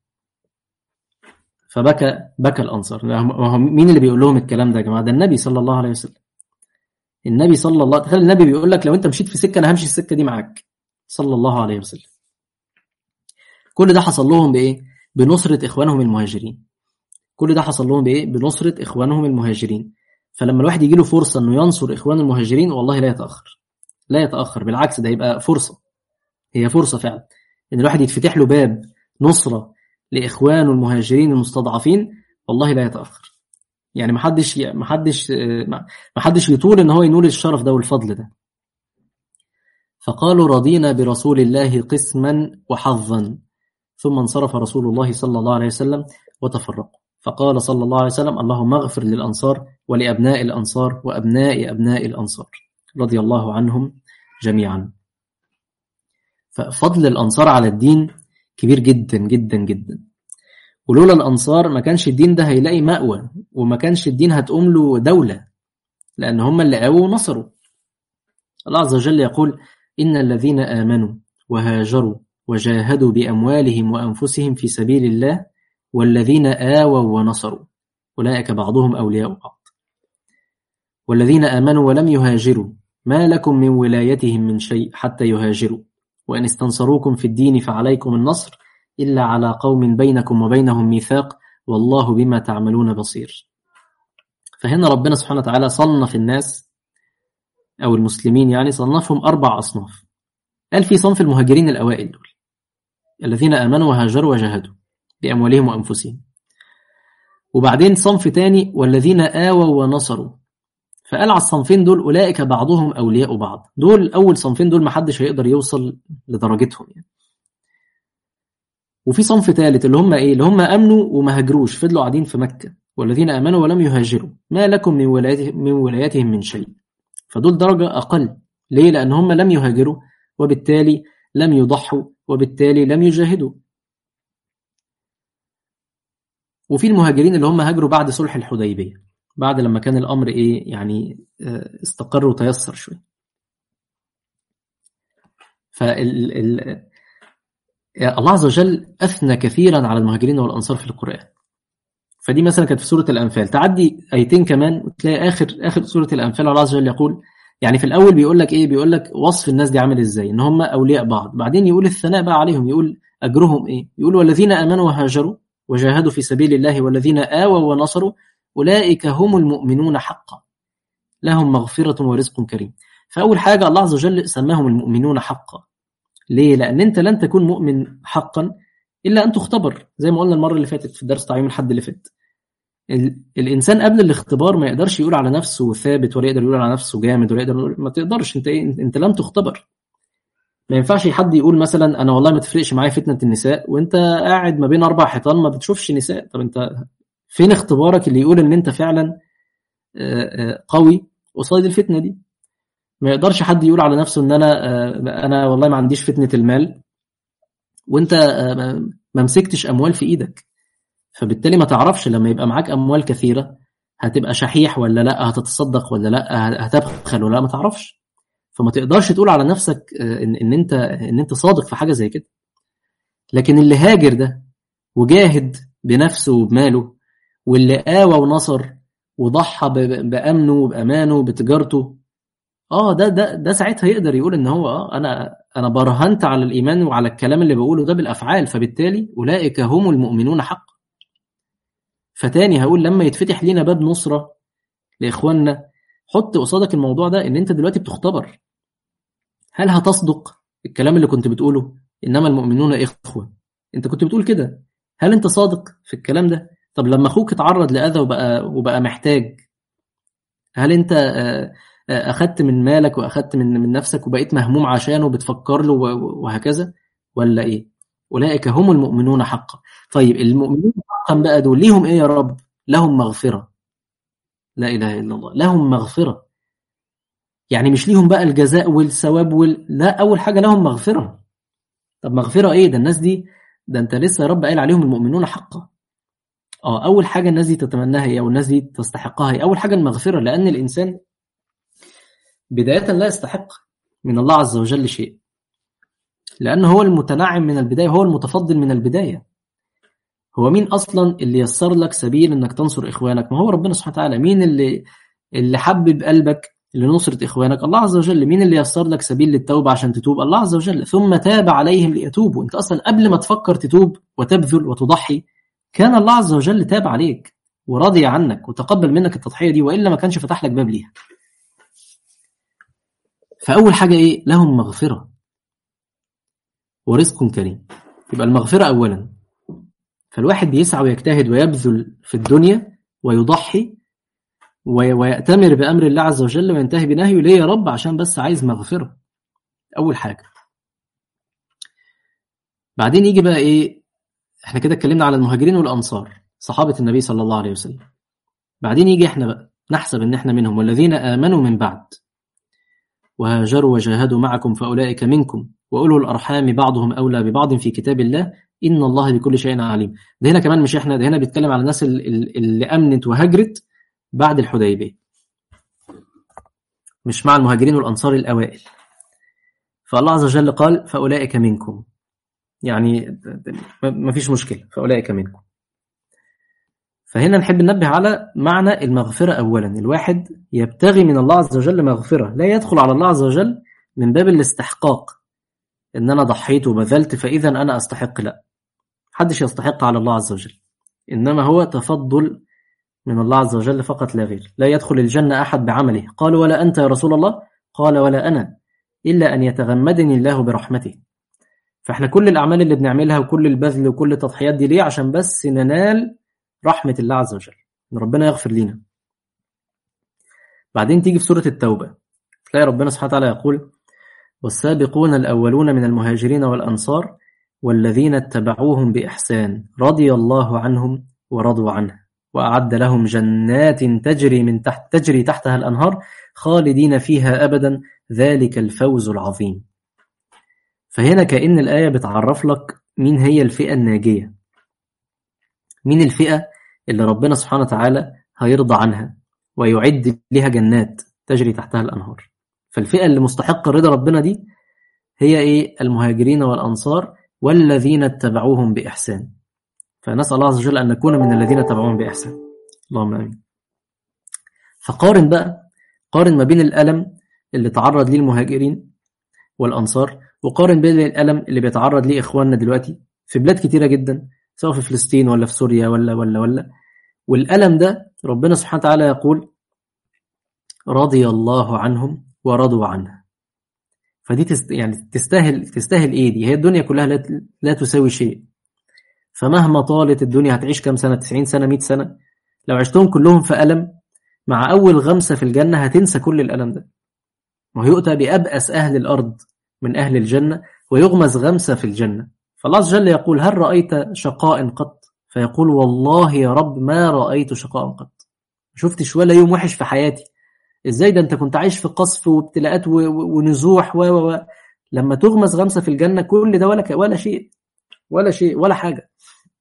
فبكى بكى الأنصار مين اللي بيقول لهم الكلام ده يا جماعة ده النبي صلى الله عليه وسلم النبي صلى الله تخيل النبي بيقول لك لو انت مشيت في سكة انا همشي السكة دي معاك صلى الله عليه وسلم كل ده حصل لهم بايه بنصرة اخوانهم المهاجرين كل ده حصل لهم بايه بنصرة اخوانهم المهاجرين فلما الواحد يجي له فرصة انه ينصر اخوان المهاجرين والله لا يتأخر لا يتأخر بالعكس ده يبقى فرصة هي فرصة فعلا ان الواحد يتفتح له باب نصرة لاخوانه المهاجرين المستضعفين والله لا يتأخر يعني محدش محدش محدش يطول ان هو ينول الشرف ده والفضل ده فقالوا رضينا برسول الله قسما وحظا ثم انصرف رسول الله صلى الله عليه وسلم وتفرقوا فقال صلى الله عليه وسلم اللهم اغفر للأنصار ولأبناء الأنصار وأبناء أبناء الأنصار رضي الله عنهم جميعا ففضل الأنصار على الدين كبير جدا جدا جدا ولولا الأنصار ما كانش الدين ده هيلاقي مأوى وما كانش الدين هتقوم له دولة لأن هم اللي قاووا ونصروا الله عز وجل يقول إن الذين آمنوا وهاجروا وجاهدوا بأموالهم وأنفسهم في سبيل الله والذين آووا ونصروا أولئك بعضهم أولياء بعض والذين آمنوا ولم يهاجروا ما لكم من ولايتهم من شيء حتى يهاجروا وإن استنصروكم في الدين فعليكم النصر إلا على قوم بينكم وبينهم ميثاق والله بما تعملون بصير فهنا ربنا سبحانه وتعالى صنف الناس أو المسلمين يعني صنفهم أربع أصناف قال في صنف المهاجرين الأوائل دول الذين آمنوا وهاجروا وجاهدوا بأموالهم وأنفسهم وبعدين صنف تاني والذين آووا ونصروا فقال على الصنفين دول أولئك بعضهم أولياء بعض دول أول صنفين دول محدش هيقدر يوصل لدرجتهم يعني. وفي صنف ثالث اللي هم إيه اللي هم أمنوا وما هاجروش فضلوا قاعدين في مكة والذين آمنوا ولم يهاجروا ما لكم من ولايتهم من, ولايتهم من شيء فدول درجة أقل ليه لأن هم لم يهاجروا وبالتالي لم يضحوا وبالتالي لم يجاهدوا وفي المهاجرين اللي هم هاجروا بعد صلح الحديبية بعد لما كان الأمر إيه يعني استقر وتيسر شوية فال ال... الله عز وجل أثنى كثيرا على المهاجرين والأنصار في القرآن فدي مثلا كانت في سورة الأنفال تعدي آيتين كمان وتلاقي آخر آخر سورة الأنفال الله عز وجل يقول يعني في الأول بيقول لك إيه بيقول لك وصف الناس دي عامل إزاي إن هم أولياء بعض بعدين يقول الثناء بقى عليهم يقول أجرهم إيه يقول والذين آمنوا وهاجروا وجاهدوا في سبيل الله والذين آووا ونصروا أولئك هم المؤمنون حقا لهم مغفرة ورزق كريم فأول حاجة الله عز وجل سماهم المؤمنون حقا ليه؟ لأن أنت لن تكون مؤمن حقا إلا أن تختبر زي ما قلنا المرة اللي فاتت في درس تعليم الحد اللي فات الإنسان قبل الاختبار ما يقدرش يقول على نفسه ثابت ولا يقدر يقول على نفسه جامد ولا يقدر ما تقدرش أنت إيه؟ أنت لم تختبر ما ينفعش حد يقول مثلا أنا والله ما تفرقش معايا فتنة النساء وأنت قاعد ما بين أربع حيطان ما بتشوفش نساء طب أنت فين اختبارك اللي يقول إن أنت فعلا قوي قصاد الفتنة دي ما يقدرش حد يقول على نفسه ان انا انا والله ما عنديش فتنه المال وانت ما مسكتش اموال في ايدك فبالتالي ما تعرفش لما يبقى معاك اموال كثيره هتبقى شحيح ولا لا هتتصدق ولا لا هتبخل ولا لا ما تعرفش فما تقدرش تقول على نفسك ان, إن انت ان انت صادق في حاجه زي كده لكن اللي هاجر ده وجاهد بنفسه وبماله واللي آوى ونصر وضحى بامنه وبامانه وبتجارته اه ده ده ده ساعتها يقدر يقول ان هو اه انا انا برهنت على الايمان وعلى الكلام اللي بقوله ده بالافعال فبالتالي اولئك هم المؤمنون حقا فتاني هقول لما يتفتح لينا باب نصره لاخواننا حط قصادك الموضوع ده ان انت دلوقتي بتختبر هل هتصدق الكلام اللي كنت بتقوله انما المؤمنون اخوه انت كنت بتقول كده هل انت صادق في الكلام ده طب لما اخوك اتعرض لاذى وبقى وبقى محتاج هل انت آه اخدت من مالك واخدت من من نفسك وبقيت مهموم عشانه وبتفكر له وهكذا ولا ايه اولئك هم المؤمنون حقا طيب المؤمنون حقا بقى دول ليهم ايه يا رب لهم مغفره لا اله الا الله لهم مغفره يعني مش ليهم بقى الجزاء والثواب وال... لا اول حاجه لهم مغفره طب مغفره ايه ده الناس دي ده انت لسه يا رب قايل عليهم المؤمنون حقا اه اول حاجه الناس دي تتمناها هي او الناس دي تستحقها هي اول حاجه المغفره لان الانسان بداية لا يستحق من الله عز وجل شيء لأنه هو المتنعم من البداية هو المتفضل من البداية هو مين أصلا اللي يسر لك سبيل أنك تنصر إخوانك ما هو ربنا سبحانه وتعالى مين اللي اللي حبب قلبك لنصرة إخوانك الله عز وجل مين اللي يسر لك سبيل للتوبة عشان تتوب الله عز وجل ثم تاب عليهم ليتوبوا أنت أصلا قبل ما تفكر تتوب وتبذل وتضحي كان الله عز وجل تاب عليك ورضي عنك وتقبل منك التضحية دي وإلا ما كانش فتح لك باب ليها فأول حاجة إيه؟ لهم مغفرة ورزق كريم يبقى المغفرة أولا فالواحد بيسعى ويجتهد ويبذل في الدنيا ويضحي ويأتمر بأمر الله عز وجل وينتهي بنهيه ليه يا رب عشان بس عايز مغفرة أول حاجة بعدين يجي بقى إيه إحنا كده اتكلمنا على المهاجرين والأنصار صحابة النبي صلى الله عليه وسلم بعدين يجي إحنا بقى نحسب إن إحنا منهم والذين آمنوا من بعد وهاجروا وجاهدوا معكم فأولئك منكم وأولو الأرحام بعضهم أولى ببعض في كتاب الله إن الله بكل شيء عليم ده هنا كمان مش إحنا ده هنا بيتكلم على الناس اللي أمنت وهجرت بعد الحديبية مش مع المهاجرين والأنصار الأوائل فالله عز وجل قال فأولئك منكم يعني ما فيش مشكلة فأولئك منكم فهنا نحب ننبه على معنى المغفرة أولا الواحد يبتغي من الله عز وجل مغفرة لا يدخل على الله عز وجل من باب الاستحقاق إن أنا ضحيت وبذلت فإذا أنا أستحق لا حدش يستحق على الله عز وجل إنما هو تفضل من الله عز وجل فقط لا غير لا يدخل الجنة أحد بعمله قال ولا أنت يا رسول الله قال ولا أنا إلا أن يتغمدني الله برحمته فإحنا كل الأعمال اللي بنعملها وكل البذل وكل التضحيات دي ليه عشان بس ننال رحمة الله عز وجل إن ربنا يغفر لنا بعدين تيجي في سورة التوبة تلاقي ربنا سبحانه وتعالى يقول والسابقون الأولون من المهاجرين والأنصار والذين اتبعوهم بإحسان رضي الله عنهم ورضوا عنه وأعد لهم جنات تجري من تحت تجري تحتها الأنهار خالدين فيها أبدا ذلك الفوز العظيم فهنا كأن الآية بتعرف لك مين هي الفئة الناجية مين الفئة اللي ربنا سبحانه وتعالى هيرضى عنها ويعد لها جنات تجري تحتها الأنهار فالفئة اللي مستحقة رضا ربنا دي هي إيه المهاجرين والأنصار والذين اتبعوهم بإحسان فنسأل الله عز وجل أن نكون من الذين اتبعوهم بإحسان اللهم آمين فقارن بقى قارن ما بين الألم اللي تعرض ليه المهاجرين والأنصار وقارن بين الألم اللي بيتعرض ليه إخواننا دلوقتي في بلاد كتيرة جدا سواء في فلسطين ولا في سوريا ولا ولا ولا والألم ده ربنا سبحانه وتعالى يقول رضي الله عنهم ورضوا عنه فدي تست يعني تستاهل تستاهل ايه دي هي الدنيا كلها لا, لا تساوي شيء فمهما طالت الدنيا هتعيش كام سنة 90 سنة 100 سنة لو عشتهم كلهم في ألم مع أول غمسة في الجنة هتنسى كل الألم ده ويؤتى بأبأس أهل الأرض من أهل الجنة ويغمز غمسة في الجنة فالله عز وجل يقول هل رأيت شقاء قط فيقول والله يا رب ما رأيت شقاء قط شفتش ولا يوم وحش في حياتي ازاي ده انت كنت عايش في قصف وابتلاءات ونزوح و و لما تغمز غمسة في الجنة كل ده ولا ولا شيء ولا شيء ولا حاجة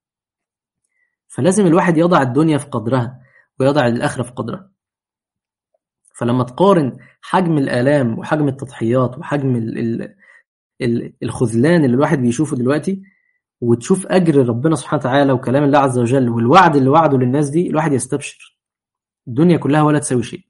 فلازم الواحد يضع الدنيا في قدرها ويضع الآخرة في قدرها فلما تقارن حجم الآلام وحجم التضحيات وحجم ال ال ال الخذلان اللي الواحد بيشوفه دلوقتي وتشوف أجر ربنا سبحانه وتعالى وكلام الله عز وجل والوعد اللي وعده للناس دي الواحد يستبشر الدنيا كلها ولا تساوي شيء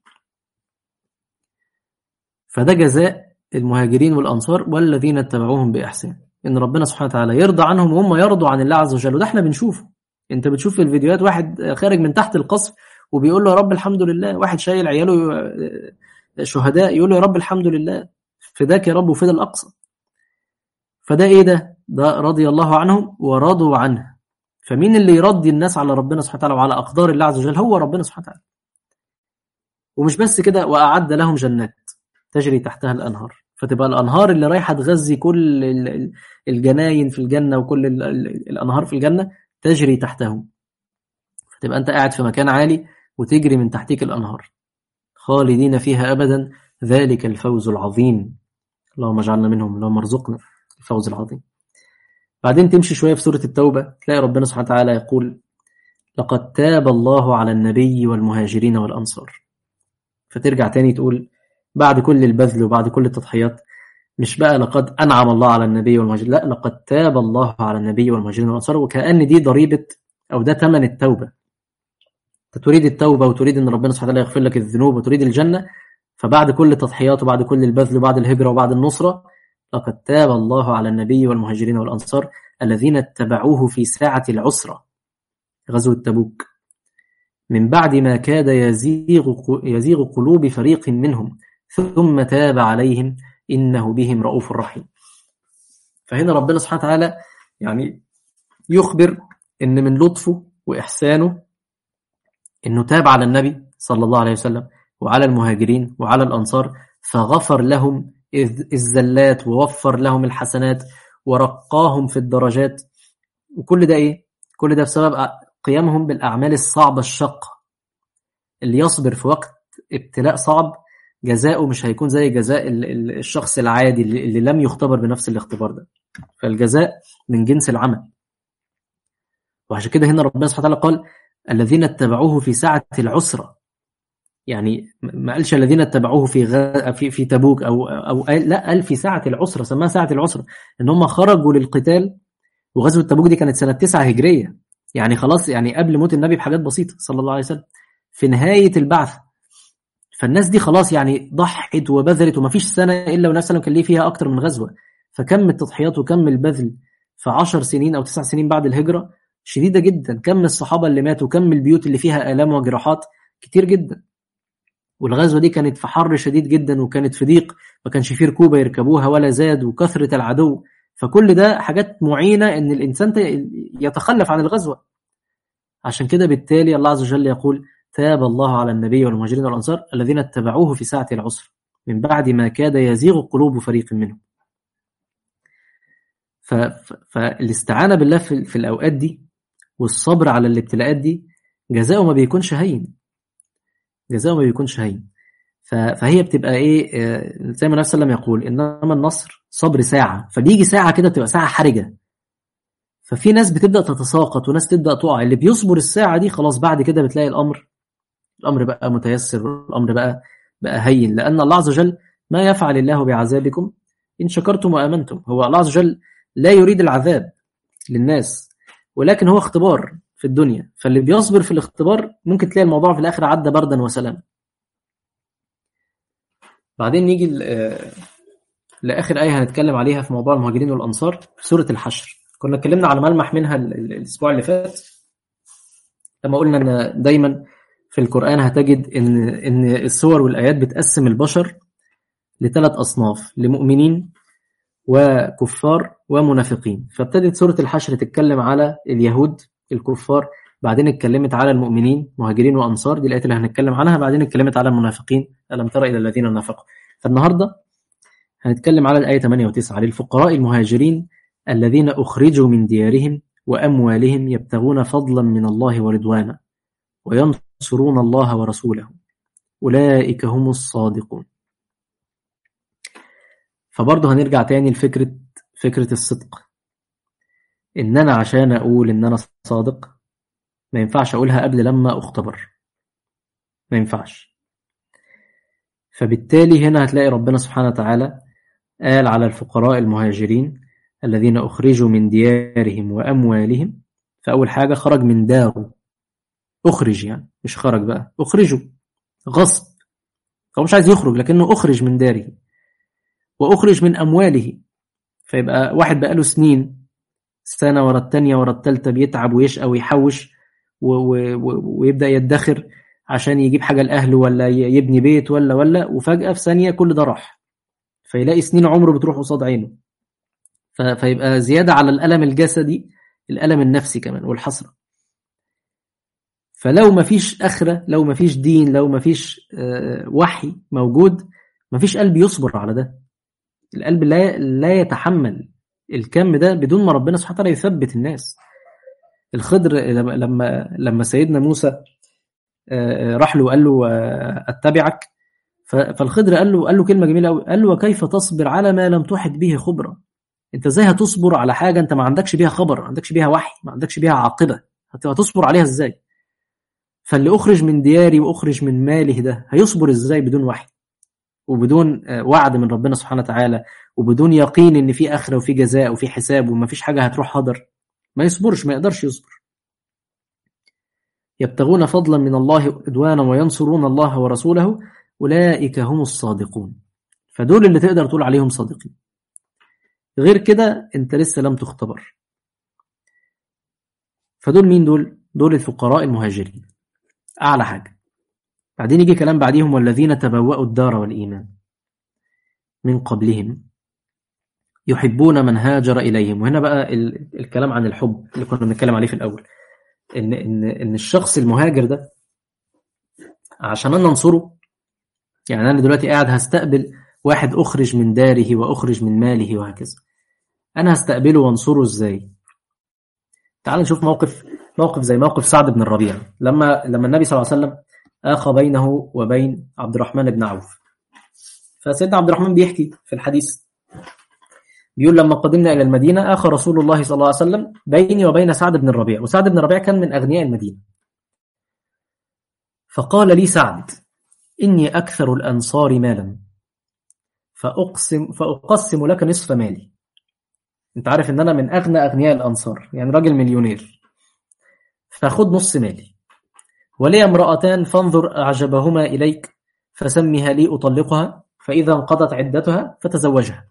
فده جزاء المهاجرين والأنصار والذين اتبعوهم بإحسان إن ربنا سبحانه وتعالى يرضى عنهم وهم يرضوا عن الله عز وجل وده احنا بنشوفه انت بتشوف في الفيديوهات واحد خارج من تحت القصف وبيقول له يا رب الحمد لله واحد شايل عياله شهداء يقول له يا رب الحمد لله فداك يا رب وفدا الأقصى فده ايه ده ده رضي الله عنهم ورضوا عنه فمين اللي يرضي الناس على ربنا سبحانه وتعالى وعلى أقدار الله عز وجل هو ربنا سبحانه وتعالى ومش بس كده وأعد لهم جنات تجري تحتها الأنهار فتبقى الأنهار اللي رايحة تغذي كل الجناين في الجنة وكل الأنهار في الجنة تجري تحتهم فتبقى أنت قاعد في مكان عالي وتجري من تحتيك الأنهار خالدين فيها أبدا ذلك الفوز العظيم اللهم اجعلنا منهم اللهم ارزقنا الفوز العظيم بعدين تمشي شوية في سورة التوبة تلاقي ربنا سبحانه وتعالى يقول لقد تاب الله على النبي والمهاجرين والأنصار فترجع تاني تقول بعد كل البذل وبعد كل التضحيات مش بقى لقد أنعم الله على النبي والمهاجرين لا لقد تاب الله على النبي والمهاجرين والأنصار وكأن دي ضريبة أو ده ثمن التوبة أنت تريد التوبة وتريد أن ربنا سبحانه وتعالى يغفر لك الذنوب وتريد الجنة فبعد كل التضحيات وبعد كل البذل وبعد الهجرة وبعد النصرة لقد تاب الله على النبي والمهاجرين والأنصار الذين اتبعوه في ساعة العسرة غزوة تبوك من بعد ما كاد يزيغ, يزيغ قلوب فريق منهم ثم تاب عليهم إنه بهم رؤوف رحيم فهنا ربنا سبحانه وتعالى يعني يخبر إن من لطفه وإحسانه إنه تاب على النبي صلى الله عليه وسلم وعلى المهاجرين وعلى الأنصار فغفر لهم الزلات ووفر لهم الحسنات ورقاهم في الدرجات وكل ده إيه؟ كل ده بسبب قيامهم بالأعمال الصعبة الشاقة اللي يصبر في وقت ابتلاء صعب جزاؤه مش هيكون زي جزاء الشخص العادي اللي لم يختبر بنفس الاختبار ده فالجزاء من جنس العمل وعشان كده هنا ربنا سبحانه وتعالى قال الذين اتبعوه في ساعة العسرة يعني ما قالش الذين اتبعوه في غ... في في تبوك او او لا قال في ساعة العسرة سماها ساعة العسرة ان هم خرجوا للقتال وغزوة تبوك دي كانت سنة 9 هجرية يعني خلاص يعني قبل موت النبي بحاجات بسيطة صلى الله عليه وسلم في نهاية البعث فالناس دي خلاص يعني ضحت وبذلت وما فيش سنة إلا والناس سلم كان ليه فيها أكتر من غزوة فكم التضحيات وكم البذل في عشر سنين أو تسع سنين بعد الهجرة شديدة جدا كم الصحابة اللي ماتوا كم البيوت اللي فيها آلام وجراحات كتير جدا والغزوة دي كانت في حر شديد جدا وكانت في ضيق ما كانش فيه ركوبة يركبوها ولا زاد وكثرة العدو فكل ده حاجات معينة ان الانسان يتخلف عن الغزوة عشان كده بالتالي الله عز وجل يقول تاب الله على النبي والمهاجرين والأنصار الذين اتبعوه في ساعة العسر من بعد ما كاد يزيغ قلوب فريق منهم فالاستعانة بالله في, في الأوقات دي والصبر على الابتلاءات دي جزاؤه ما بيكونش هين جزاؤه ما بيكونش هين فهي بتبقى ايه زي ما النبي صلى الله عليه وسلم يقول انما النصر صبر ساعه فبيجي ساعه كده بتبقى ساعه حرجه ففي ناس بتبدا تتساقط وناس تبدا تقع اللي بيصبر الساعه دي خلاص بعد كده بتلاقي الامر الامر بقى متيسر والامر بقى بقى هين لان الله عز وجل ما يفعل الله بعذابكم ان شكرتم وامنتم هو الله عز وجل لا يريد العذاب للناس ولكن هو اختبار في الدنيا فاللي بيصبر في الاختبار ممكن تلاقي الموضوع في الاخر عدى بردا وسلاما بعدين نيجي لاخر ايه هنتكلم عليها في موضوع المهاجرين والانصار سوره الحشر كنا اتكلمنا على ملمح منها الاسبوع اللي فات لما قلنا ان دايما في القران هتجد ان ان السور والايات بتقسم البشر لثلاث اصناف لمؤمنين وكفار ومنافقين فابتدت سوره الحشر تتكلم على اليهود الكفار بعدين اتكلمت على المؤمنين مهاجرين وانصار دي الايات اللي هنتكلم عنها بعدين اتكلمت على المنافقين الم تر الى الذين نافقوا فالنهارده هنتكلم على الايه 8 و9 للفقراء المهاجرين الذين اخرجوا من ديارهم واموالهم يبتغون فضلا من الله ورضوانا وينصرون الله ورسوله اولئك هم الصادقون فبرضه هنرجع تاني لفكره فكره الصدق ان انا عشان اقول ان انا صادق ما ينفعش اقولها قبل لما اختبر ما ينفعش فبالتالي هنا هتلاقي ربنا سبحانه وتعالى قال على الفقراء المهاجرين الذين أخرجوا من ديارهم وأموالهم فأول حاجة خرج من داره أخرج يعني مش خرج بقى أخرجوا غصب هو مش عايز يخرج لكنه أخرج من داره وأخرج من أمواله فيبقى واحد بقاله سنين سنة ورا التانية ورا التالتة بيتعب ويشقى ويحوش و و و ويبدأ يدخر عشان يجيب حاجة لأهله ولا يبني بيت ولا ولا وفجأة في ثانية كل ده راح فيلاقي سنين عمره بتروح قصاد عينه فيبقى زيادة على الألم الجسدي الألم النفسي كمان والحسرة فلو ما فيش آخرة لو ما فيش دين لو ما فيش وحي موجود ما فيش قلب يصبر على ده القلب لا لا يتحمل الكم ده بدون ما ربنا سبحانه وتعالى يثبت الناس الخضر لما لما سيدنا موسى راح له وقال له اتبعك فالخضر قال له قال له كلمه جميله قوي قال له وكيف تصبر على ما لم تحط به خبره انت ازاي هتصبر على حاجه انت ما عندكش بيها خبر ما عندكش بيها وحي ما عندكش بيها عاقبه هتصبر عليها ازاي فاللي اخرج من دياري واخرج من ماله ده هيصبر ازاي بدون وحي وبدون وعد من ربنا سبحانه وتعالى وبدون يقين ان في اخره وفي جزاء وفي حساب وما فيش حاجه هتروح هدر ما يصبرش ما يقدرش يصبر يبتغون فضلا من الله عدوانا وينصرون الله ورسوله أولئك هم الصادقون فدول اللي تقدر تقول عليهم صادقين غير كده انت لسه لم تختبر فدول مين دول دول الفقراء المهاجرين أعلى حاجة بعدين يجي كلام بعديهم والذين تبوأوا الدار والإيمان من قبلهم يحبون من هاجر إليهم وهنا بقى الكلام عن الحب اللي كنا بنتكلم عليه في الأول إن, إن, إن الشخص المهاجر ده عشان أنا أنصره يعني أنا دلوقتي قاعد هستقبل واحد أخرج من داره وأخرج من ماله وهكذا أنا هستقبله وأنصره إزاي تعال نشوف موقف موقف زي موقف سعد بن الربيع لما لما النبي صلى الله عليه وسلم آخى بينه وبين عبد الرحمن بن عوف فسيدنا عبد الرحمن بيحكي في الحديث بيقول لما قدمنا إلى المدينة آخى رسول الله صلى الله عليه وسلم بيني وبين سعد بن الربيع وسعد بن الربيع كان من أغنياء المدينة فقال لي سعد إني أكثر الأنصار مالا فأقسم, فأقسم لك نصف مالي أنت عارف إن أنا من أغنى أغنياء الأنصار يعني راجل مليونير فخد نص مالي ولي امرأتان فانظر أعجبهما إليك فسمها لي أطلقها فإذا انقضت عدتها فتزوجها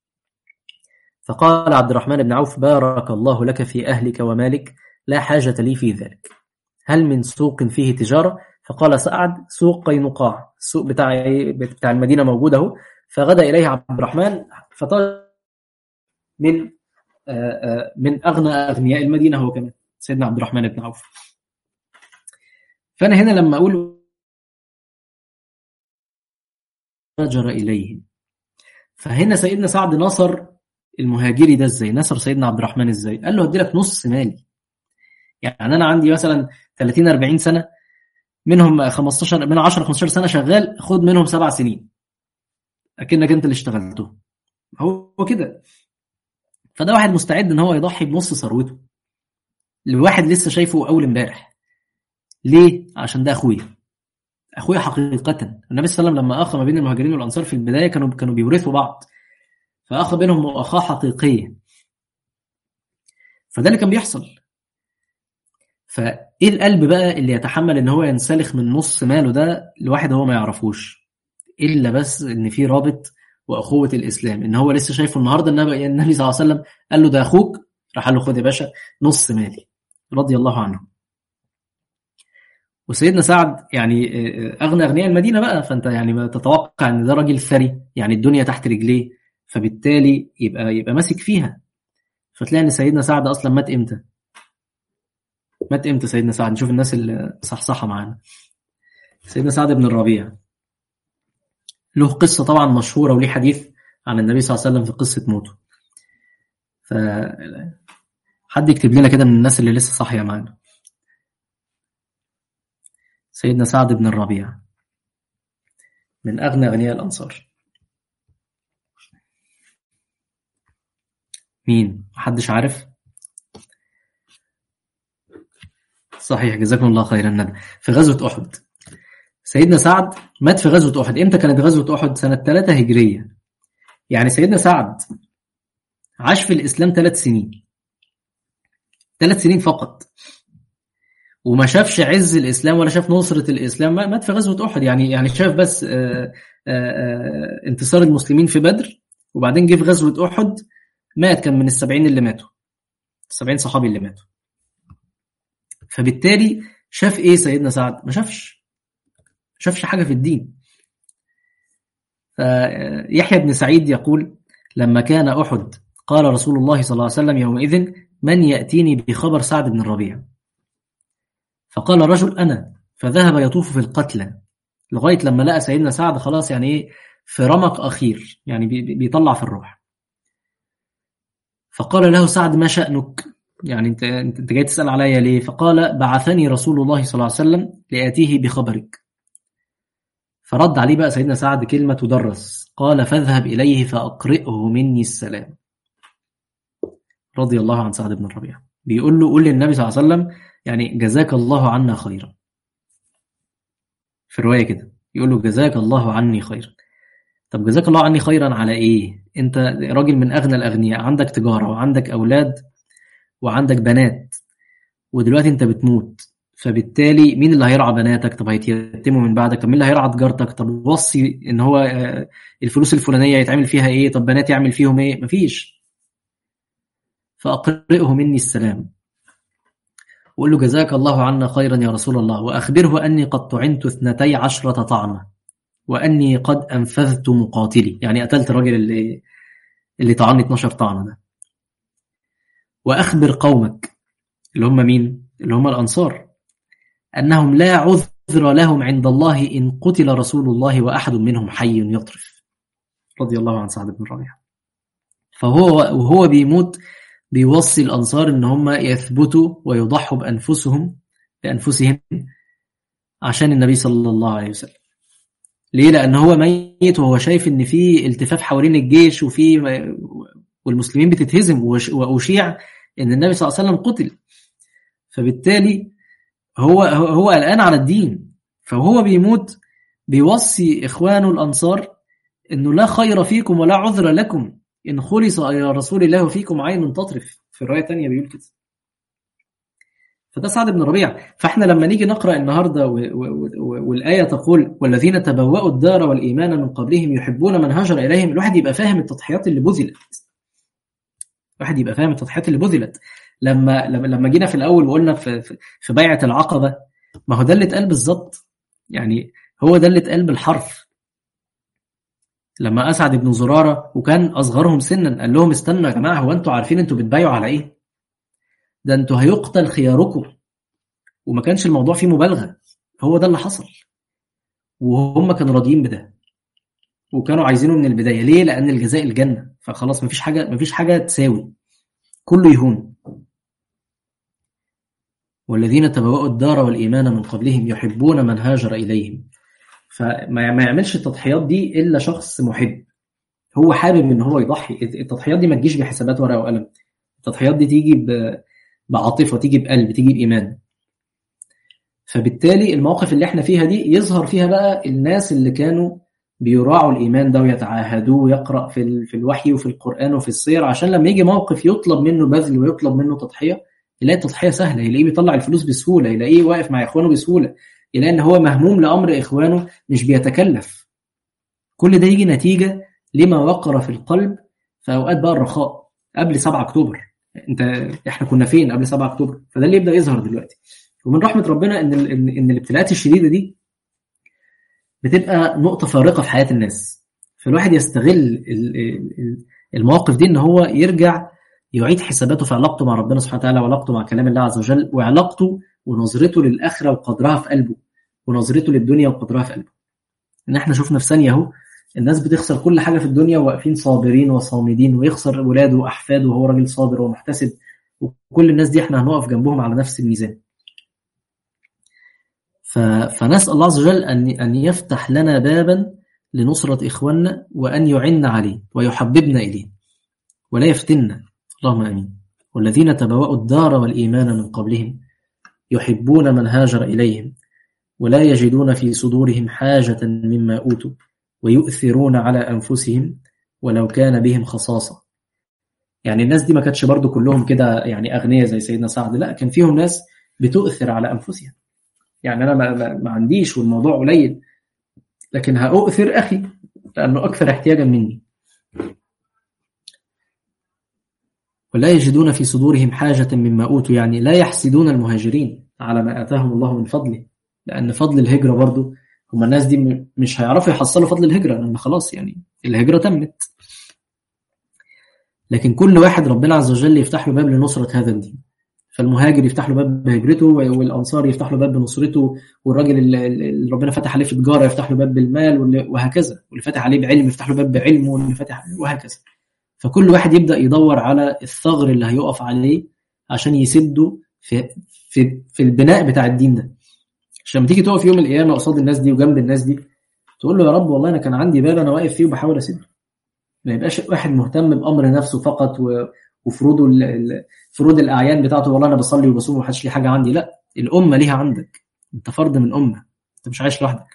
فقال عبد الرحمن بن عوف بارك الله لك في أهلك ومالك لا حاجة لي في ذلك هل من سوق فيه تجارة فقال سعد سوق قينقاع السوق بتاع بتاع المدينة موجود اهو فغدا إليه عبد الرحمن فطلب من من أغنى أغنياء المدينة هو كمان سيدنا عبد الرحمن بن عوف فأنا هنا لما أقول هاجر إليهم فهنا سيدنا سعد نصر المهاجري ده ازاي نصر سيدنا عبد الرحمن ازاي قال له هدي لك نص مالي يعني انا عندي مثلا 30 40 سنه منهم 15 من 10 15 سنه شغال خد منهم سبع سنين اكنك انت اللي اشتغلته هو كده فده واحد مستعد ان هو يضحي بنص ثروته لواحد لسه شايفه اول امبارح ليه عشان ده اخويا اخويا حقيقه النبي صلى الله عليه وسلم لما اخى ما بين المهاجرين والانصار في البدايه كانوا كانوا بيورثوا بعض فاخى بينهم مؤاخاه حقيقيه فده اللي كان بيحصل فايه القلب بقى اللي يتحمل ان هو ينسلخ من نص ماله ده لواحد هو ما يعرفوش الا بس ان في رابط واخوه الاسلام ان هو لسه شايفه النهارده النبي النبي صلى الله عليه وسلم قال له ده اخوك راح قال له خد يا باشا نص مالي رضي الله عنه وسيدنا سعد يعني اغنى اغنياء المدينه بقى فانت يعني ما تتوقع ان ده راجل ثري يعني الدنيا تحت رجليه فبالتالي يبقى يبقى ماسك فيها فتلاقي ان سيدنا سعد اصلا مات امتى؟ مات امتى سيدنا سعد؟ نشوف الناس اللي صحصحه معانا. سيدنا سعد بن الربيع له قصه طبعا مشهوره وليه حديث عن النبي صلى الله عليه وسلم في قصه موته. ف حد يكتب لنا كده من الناس اللي لسه صاحيه معانا. سيدنا سعد بن الربيع من اغنى اغنياء الانصار. مين؟ محدش عارف؟ صحيح جزاكم الله خيرا ندى في غزوة أحد سيدنا سعد مات في غزوة أحد إمتى كانت غزوة أحد؟ سنة 3 هجرية يعني سيدنا سعد عاش في الإسلام ثلاث سنين ثلاث سنين فقط وما شافش عز الإسلام ولا شاف نصرة الإسلام مات في غزوة أحد يعني يعني شاف بس آآ آآ انتصار المسلمين في بدر وبعدين جه في غزوة أحد مات كان من السبعين اللي ماتوا السبعين صحابي اللي ماتوا فبالتالي شاف ايه سيدنا سعد ما شافش شافش حاجة في الدين فيحيى بن سعيد يقول لما كان أحد قال رسول الله صلى الله عليه وسلم يومئذ من يأتيني بخبر سعد بن الربيع فقال رجل أنا فذهب يطوف في القتلى لغاية لما لقى سيدنا سعد خلاص يعني ايه في رمق أخير يعني بيطلع في الروح فقال له سعد ما شأنك يعني انت انت جاي تسأل عليا ليه فقال بعثني رسول الله صلى الله عليه وسلم لآتيه بخبرك فرد عليه بقى سيدنا سعد كلمة تدرس قال فاذهب إليه فأقرئه مني السلام رضي الله عن سعد بن الربيع بيقول له قول للنبي صلى الله عليه وسلم يعني جزاك الله عنا خيرا في الرواية كده يقول له جزاك الله عني خيرا طب جزاك الله عني خيرا على ايه انت راجل من اغنى الاغنياء عندك تجاره وعندك اولاد وعندك بنات ودلوقتي انت بتموت فبالتالي مين اللي هيرعى بناتك طب هيتيتموا من بعدك طب مين اللي هيرعى تجارتك طب وصي ان هو الفلوس الفلانيه يتعمل فيها ايه طب بنات يعمل فيهم ايه مفيش فاقرئه مني السلام وقول له جزاك الله عنا خيرا يا رسول الله واخبره اني قد طعنت اثنتي عشره طعنه واني قد انفذت مقاتلي يعني قتلت الراجل اللي اللي طعني 12 طعنه ده واخبر قومك اللي هم مين اللي هم الانصار انهم لا عذر لهم عند الله ان قتل رسول الله واحد منهم حي يطرف رضي الله عن سعد بن ربيعه فهو وهو بيموت بيوصي الانصار ان هم يثبتوا ويضحوا بانفسهم بانفسهم عشان النبي صلى الله عليه وسلم ليه؟ لأن هو ميت وهو شايف إن في التفاف حوالين الجيش وفي والمسلمين بتتهزم وأشيع إن النبي صلى الله عليه وسلم قتل. فبالتالي هو هو قلقان على الدين فهو بيموت بيوصي إخوانه الأنصار إنه لا خير فيكم ولا عذر لكم إن خلص إلى رسول الله فيكم عين تطرف في الرواية الثانية بيقول كده. فده سعد بن ربيع فاحنا لما نيجي نقرا النهارده والايه تقول والذين تبوأوا الدار والايمان من قبلهم يحبون من هاجر اليهم الواحد يبقى فاهم التضحيات اللي بذلت الواحد يبقى فاهم التضحيات اللي بذلت لما لما جينا في الاول وقلنا في في بيعه العقبه ما هو ده اللي اتقال بالظبط يعني هو ده اللي اتقال بالحرف لما اسعد بن زراره وكان اصغرهم سنا قال لهم استنوا يا جماعه هو انتوا عارفين انتوا بتبايعوا على ايه؟ ده انتوا هيقتل خياركم وما كانش الموضوع فيه مبالغه هو ده اللي حصل وهم كانوا راضيين بده وكانوا عايزينه من البدايه ليه لان الجزاء الجنه فخلاص مفيش حاجه مفيش حاجه تساوي كله يهون والذين تبوأوا الدار والإيمان من قبلهم يحبون من هاجر إليهم فما ما يعملش التضحيات دي إلا شخص محب هو حابب إن هو يضحي التضحيات دي ما تجيش بحسابات ورقة وقلم التضحيات دي تيجي ب... بعاطفة تيجي بقلب تيجي بإيمان فبالتالي المواقف اللي احنا فيها دي يظهر فيها بقى الناس اللي كانوا بيراعوا الإيمان ده ويتعاهدوه ويقرأ في, في الوحي وفي القرآن وفي السير عشان لما يجي موقف يطلب منه بذل ويطلب منه تضحية يلاقي التضحية سهلة يلاقيه بيطلع الفلوس بسهولة يلاقيه واقف مع إخوانه بسهولة يلاقي إن هو مهموم لأمر إخوانه مش بيتكلف كل ده يجي نتيجة لما وقر في القلب في أوقات بقى الرخاء قبل 7 أكتوبر انت احنا كنا فين قبل 7 اكتوبر فده اللي يبدا يظهر دلوقتي ومن رحمه ربنا ان ان, إن الابتلاءات الشديده دي بتبقى نقطه فارقه في حياه الناس فالواحد يستغل المواقف دي ان هو يرجع يعيد حساباته في علاقته مع ربنا سبحانه وتعالى وعلاقته مع كلام الله عز وجل وعلاقته ونظرته للاخره وقدرها في قلبه ونظرته للدنيا وقدرها في قلبه ان احنا شفنا في ثانيه اهو الناس بتخسر كل حاجه في الدنيا وواقفين صابرين وصامدين ويخسر ولاده واحفاده وهو راجل صابر ومحتسب وكل الناس دي احنا هنقف جنبهم على نفس الميزان ف... فنسال الله عز وجل ان ان يفتح لنا بابا لنصره اخواننا وان يعن عليه ويحببنا اليه ولا يفتنا اللهم امين والذين تبوأوا الدار والايمان من قبلهم يحبون من هاجر اليهم ولا يجدون في صدورهم حاجه مما اوتوا ويؤثرون على أنفسهم ولو كان بهم خصاصة يعني الناس دي ما كانتش برضو كلهم كده يعني أغنياء زي سيدنا سعد لا كان فيهم ناس بتؤثر على أنفسها يعني أنا ما, ما عنديش والموضوع قليل لكن هأؤثر أخي لأنه أكثر احتياجا مني ولا يجدون في صدورهم حاجة مما أوتوا يعني لا يحسدون المهاجرين على ما آتاهم الله من فضله لأن فضل الهجرة برضو هم الناس دي مش هيعرفوا يحصلوا فضل الهجرة لأن خلاص يعني الهجرة تمت لكن كل واحد ربنا عز وجل يفتح له باب لنصرة هذا الدين فالمهاجر يفتح له باب بهجرته والأنصار يفتح له باب بنصرته والراجل اللي ربنا فتح عليه في تجارة يفتح له باب بالمال وهكذا واللي فتح عليه بعلم يفتح له باب بعلمه واللي فتح وهكذا فكل واحد يبدأ يدور على الثغر اللي هيقف عليه عشان يسده في في في البناء بتاع الدين ده عشان لما تيجي تقف يوم القيامه قصاد الناس دي وجنب الناس دي تقول له يا رب والله انا كان عندي باب انا واقف فيه وبحاول اسده ما يبقاش واحد مهتم بامر نفسه فقط وفروضه فروض الاعيان بتاعته والله انا بصلي وبصوم ومحدش لي حاجه عندي لا الامه ليها عندك انت فرد من امه انت مش عايش لوحدك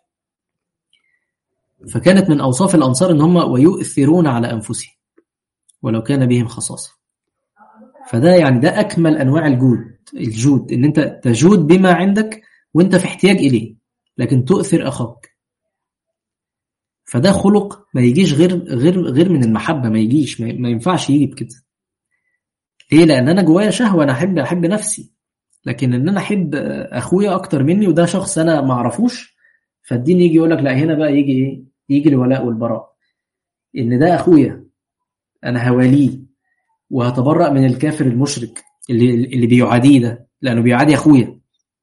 فكانت من اوصاف الانصار ان هم ويؤثرون على انفسهم ولو كان بهم خصاصه فده يعني ده اكمل انواع الجود الجود ان انت تجود بما عندك وانت في احتياج اليه لكن تؤثر اخاك فده خلق ما يجيش غير غير غير من المحبه ما يجيش ما ينفعش يجي بكده ليه لان انا جوايا شهوه انا احب احب نفسي لكن ان انا احب اخويا اكتر مني وده شخص انا ما اعرفوش فالدين يجي يقول لك لا هنا بقى يجي ايه يجي الولاء والبراء ان ده اخويا انا هواليه وهتبرأ من الكافر المشرك اللي اللي بيعاديه ده لانه بيعادي اخويا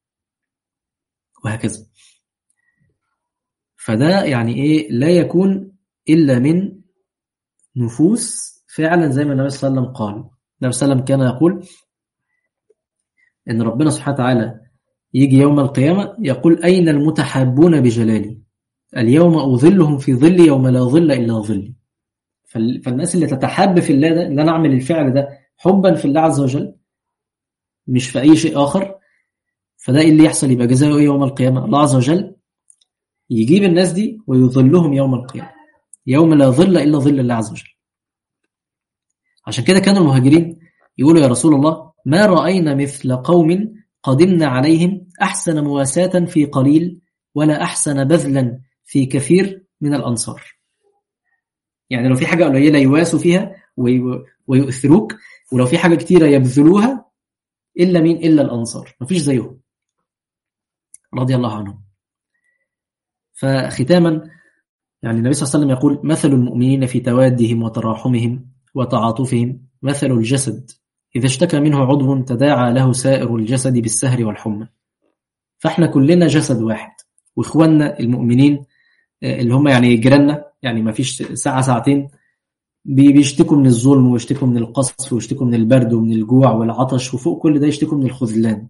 وهكذا فده يعني ايه لا يكون الا من نفوس فعلا زي ما النبي صلى الله عليه وسلم قال النبي صلى الله عليه وسلم كان يقول ان ربنا سبحانه وتعالى يجي يوم القيامة يقول أين المتحابون بجلالي اليوم أظلهم في ظلي يوم لا ظل إلا ظلي فالناس اللي تتحاب في الله ده اللي أنا أعمل الفعل ده حبا في الله عز وجل مش في أي شيء آخر فده إيه اللي يحصل يبقى جزاؤه إيه يوم القيامة الله عز وجل يجيب الناس دي ويظلهم يوم القيامة يوم لا ظل إلا ظل الله عز وجل عشان كده كانوا المهاجرين يقولوا يا رسول الله ما رأينا مثل قوم قدمنا عليهم أحسن مواساة في قليل ولا أحسن بذلا في كثير من الأنصار يعني لو في حاجة قليلة يواسوا فيها ويؤثروك ولو في حاجة كتيرة يبذلوها إلا مين إلا الأنصار مفيش زيهم رضي الله عنهم فختاما يعني النبي صلى الله عليه وسلم يقول مثل المؤمنين في توادهم وتراحمهم وتعاطفهم مثل الجسد إذا اشتكى منه عضو تداعى له سائر الجسد بالسهر والحمى فاحنا كلنا جسد واحد واخواننا المؤمنين اللي هم يعني جيراننا يعني ما فيش ساعة ساعتين بيشتكوا من الظلم ويشتكوا من القصف ويشتكوا من البرد ومن الجوع والعطش وفوق كل ده يشتكوا من الخذلان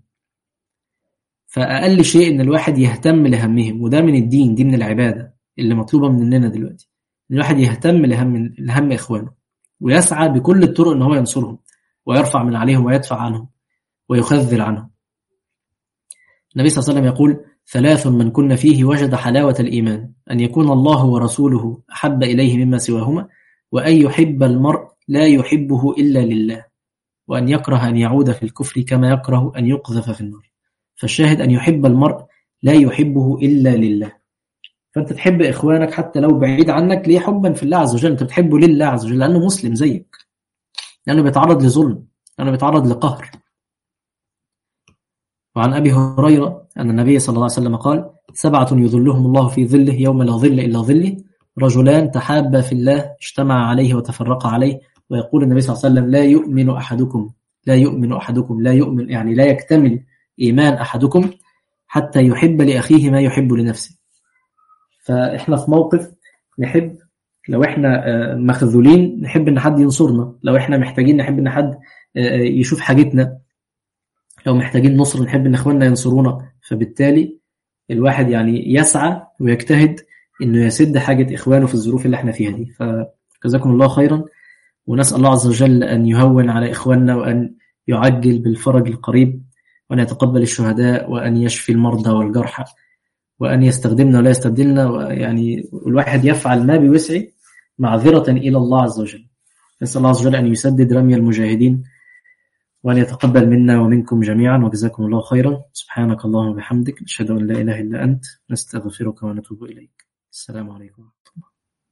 فأقل شيء إن الواحد يهتم لهمهم وده من الدين دي من العبادة اللي مطلوبة مننا دلوقتي إن الواحد يهتم لهم لهم إخوانه ويسعى بكل الطرق إن هو ينصرهم ويرفع من عليهم ويدفع عنهم ويخذل عنه النبي صلى الله عليه وسلم يقول ثلاث من كن فيه وجد حلاوة الإيمان أن يكون الله ورسوله أحب إليه مما سواهما وأن يحب المرء لا يحبه إلا لله وأن يكره أن يعود في الكفر كما يكره أن يقذف في النار فالشاهد أن يحب المرء لا يحبه إلا لله فأنت تحب إخوانك حتى لو بعيد عنك ليه حبا في الله عز وجل أنت بتحبه لله عز وجل لأنه مسلم زيك لأنه بيتعرض لظلم لأنه بيتعرض لقهر وعن أبي هريرة أن النبي صلى الله عليه وسلم قال سبعة يظلهم الله في ظله يوم لا ظل إلا ظله رجلان تحابا في الله اجتمع عليه وتفرقا عليه ويقول النبي صلى الله عليه وسلم لا يؤمن أحدكم لا يؤمن أحدكم لا يؤمن يعني لا يكتمل إيمان أحدكم حتى يحب لأخيه ما يحب لنفسه فإحنا في موقف نحب لو إحنا مخذولين نحب إن حد ينصرنا لو إحنا محتاجين نحب إن حد يشوف حاجتنا لو محتاجين نصر نحب إن إخواننا ينصرونا فبالتالي الواحد يعني يسعى ويجتهد إنه يسد حاجة إخوانه في الظروف اللي إحنا فيها دي فجزاكم الله خيرا ونسأل الله عز وجل أن يهون على إخواننا وأن يعجل بالفرج القريب وأن يتقبل الشهداء وأن يشفي المرضى والجرحى وأن يستخدمنا ولا يستبدلنا يعني الواحد يفعل ما بوسعه معذرة إلى الله عز وجل نسأل الله عز وجل أن يسدد رمي المجاهدين وأن يتقبل منا ومنكم جميعا وجزاكم الله خيرا سبحانك اللهم وبحمدك نشهد أن لا إله إلا أنت نستغفرك ونتوب إليك السلام عليكم ورحمة الله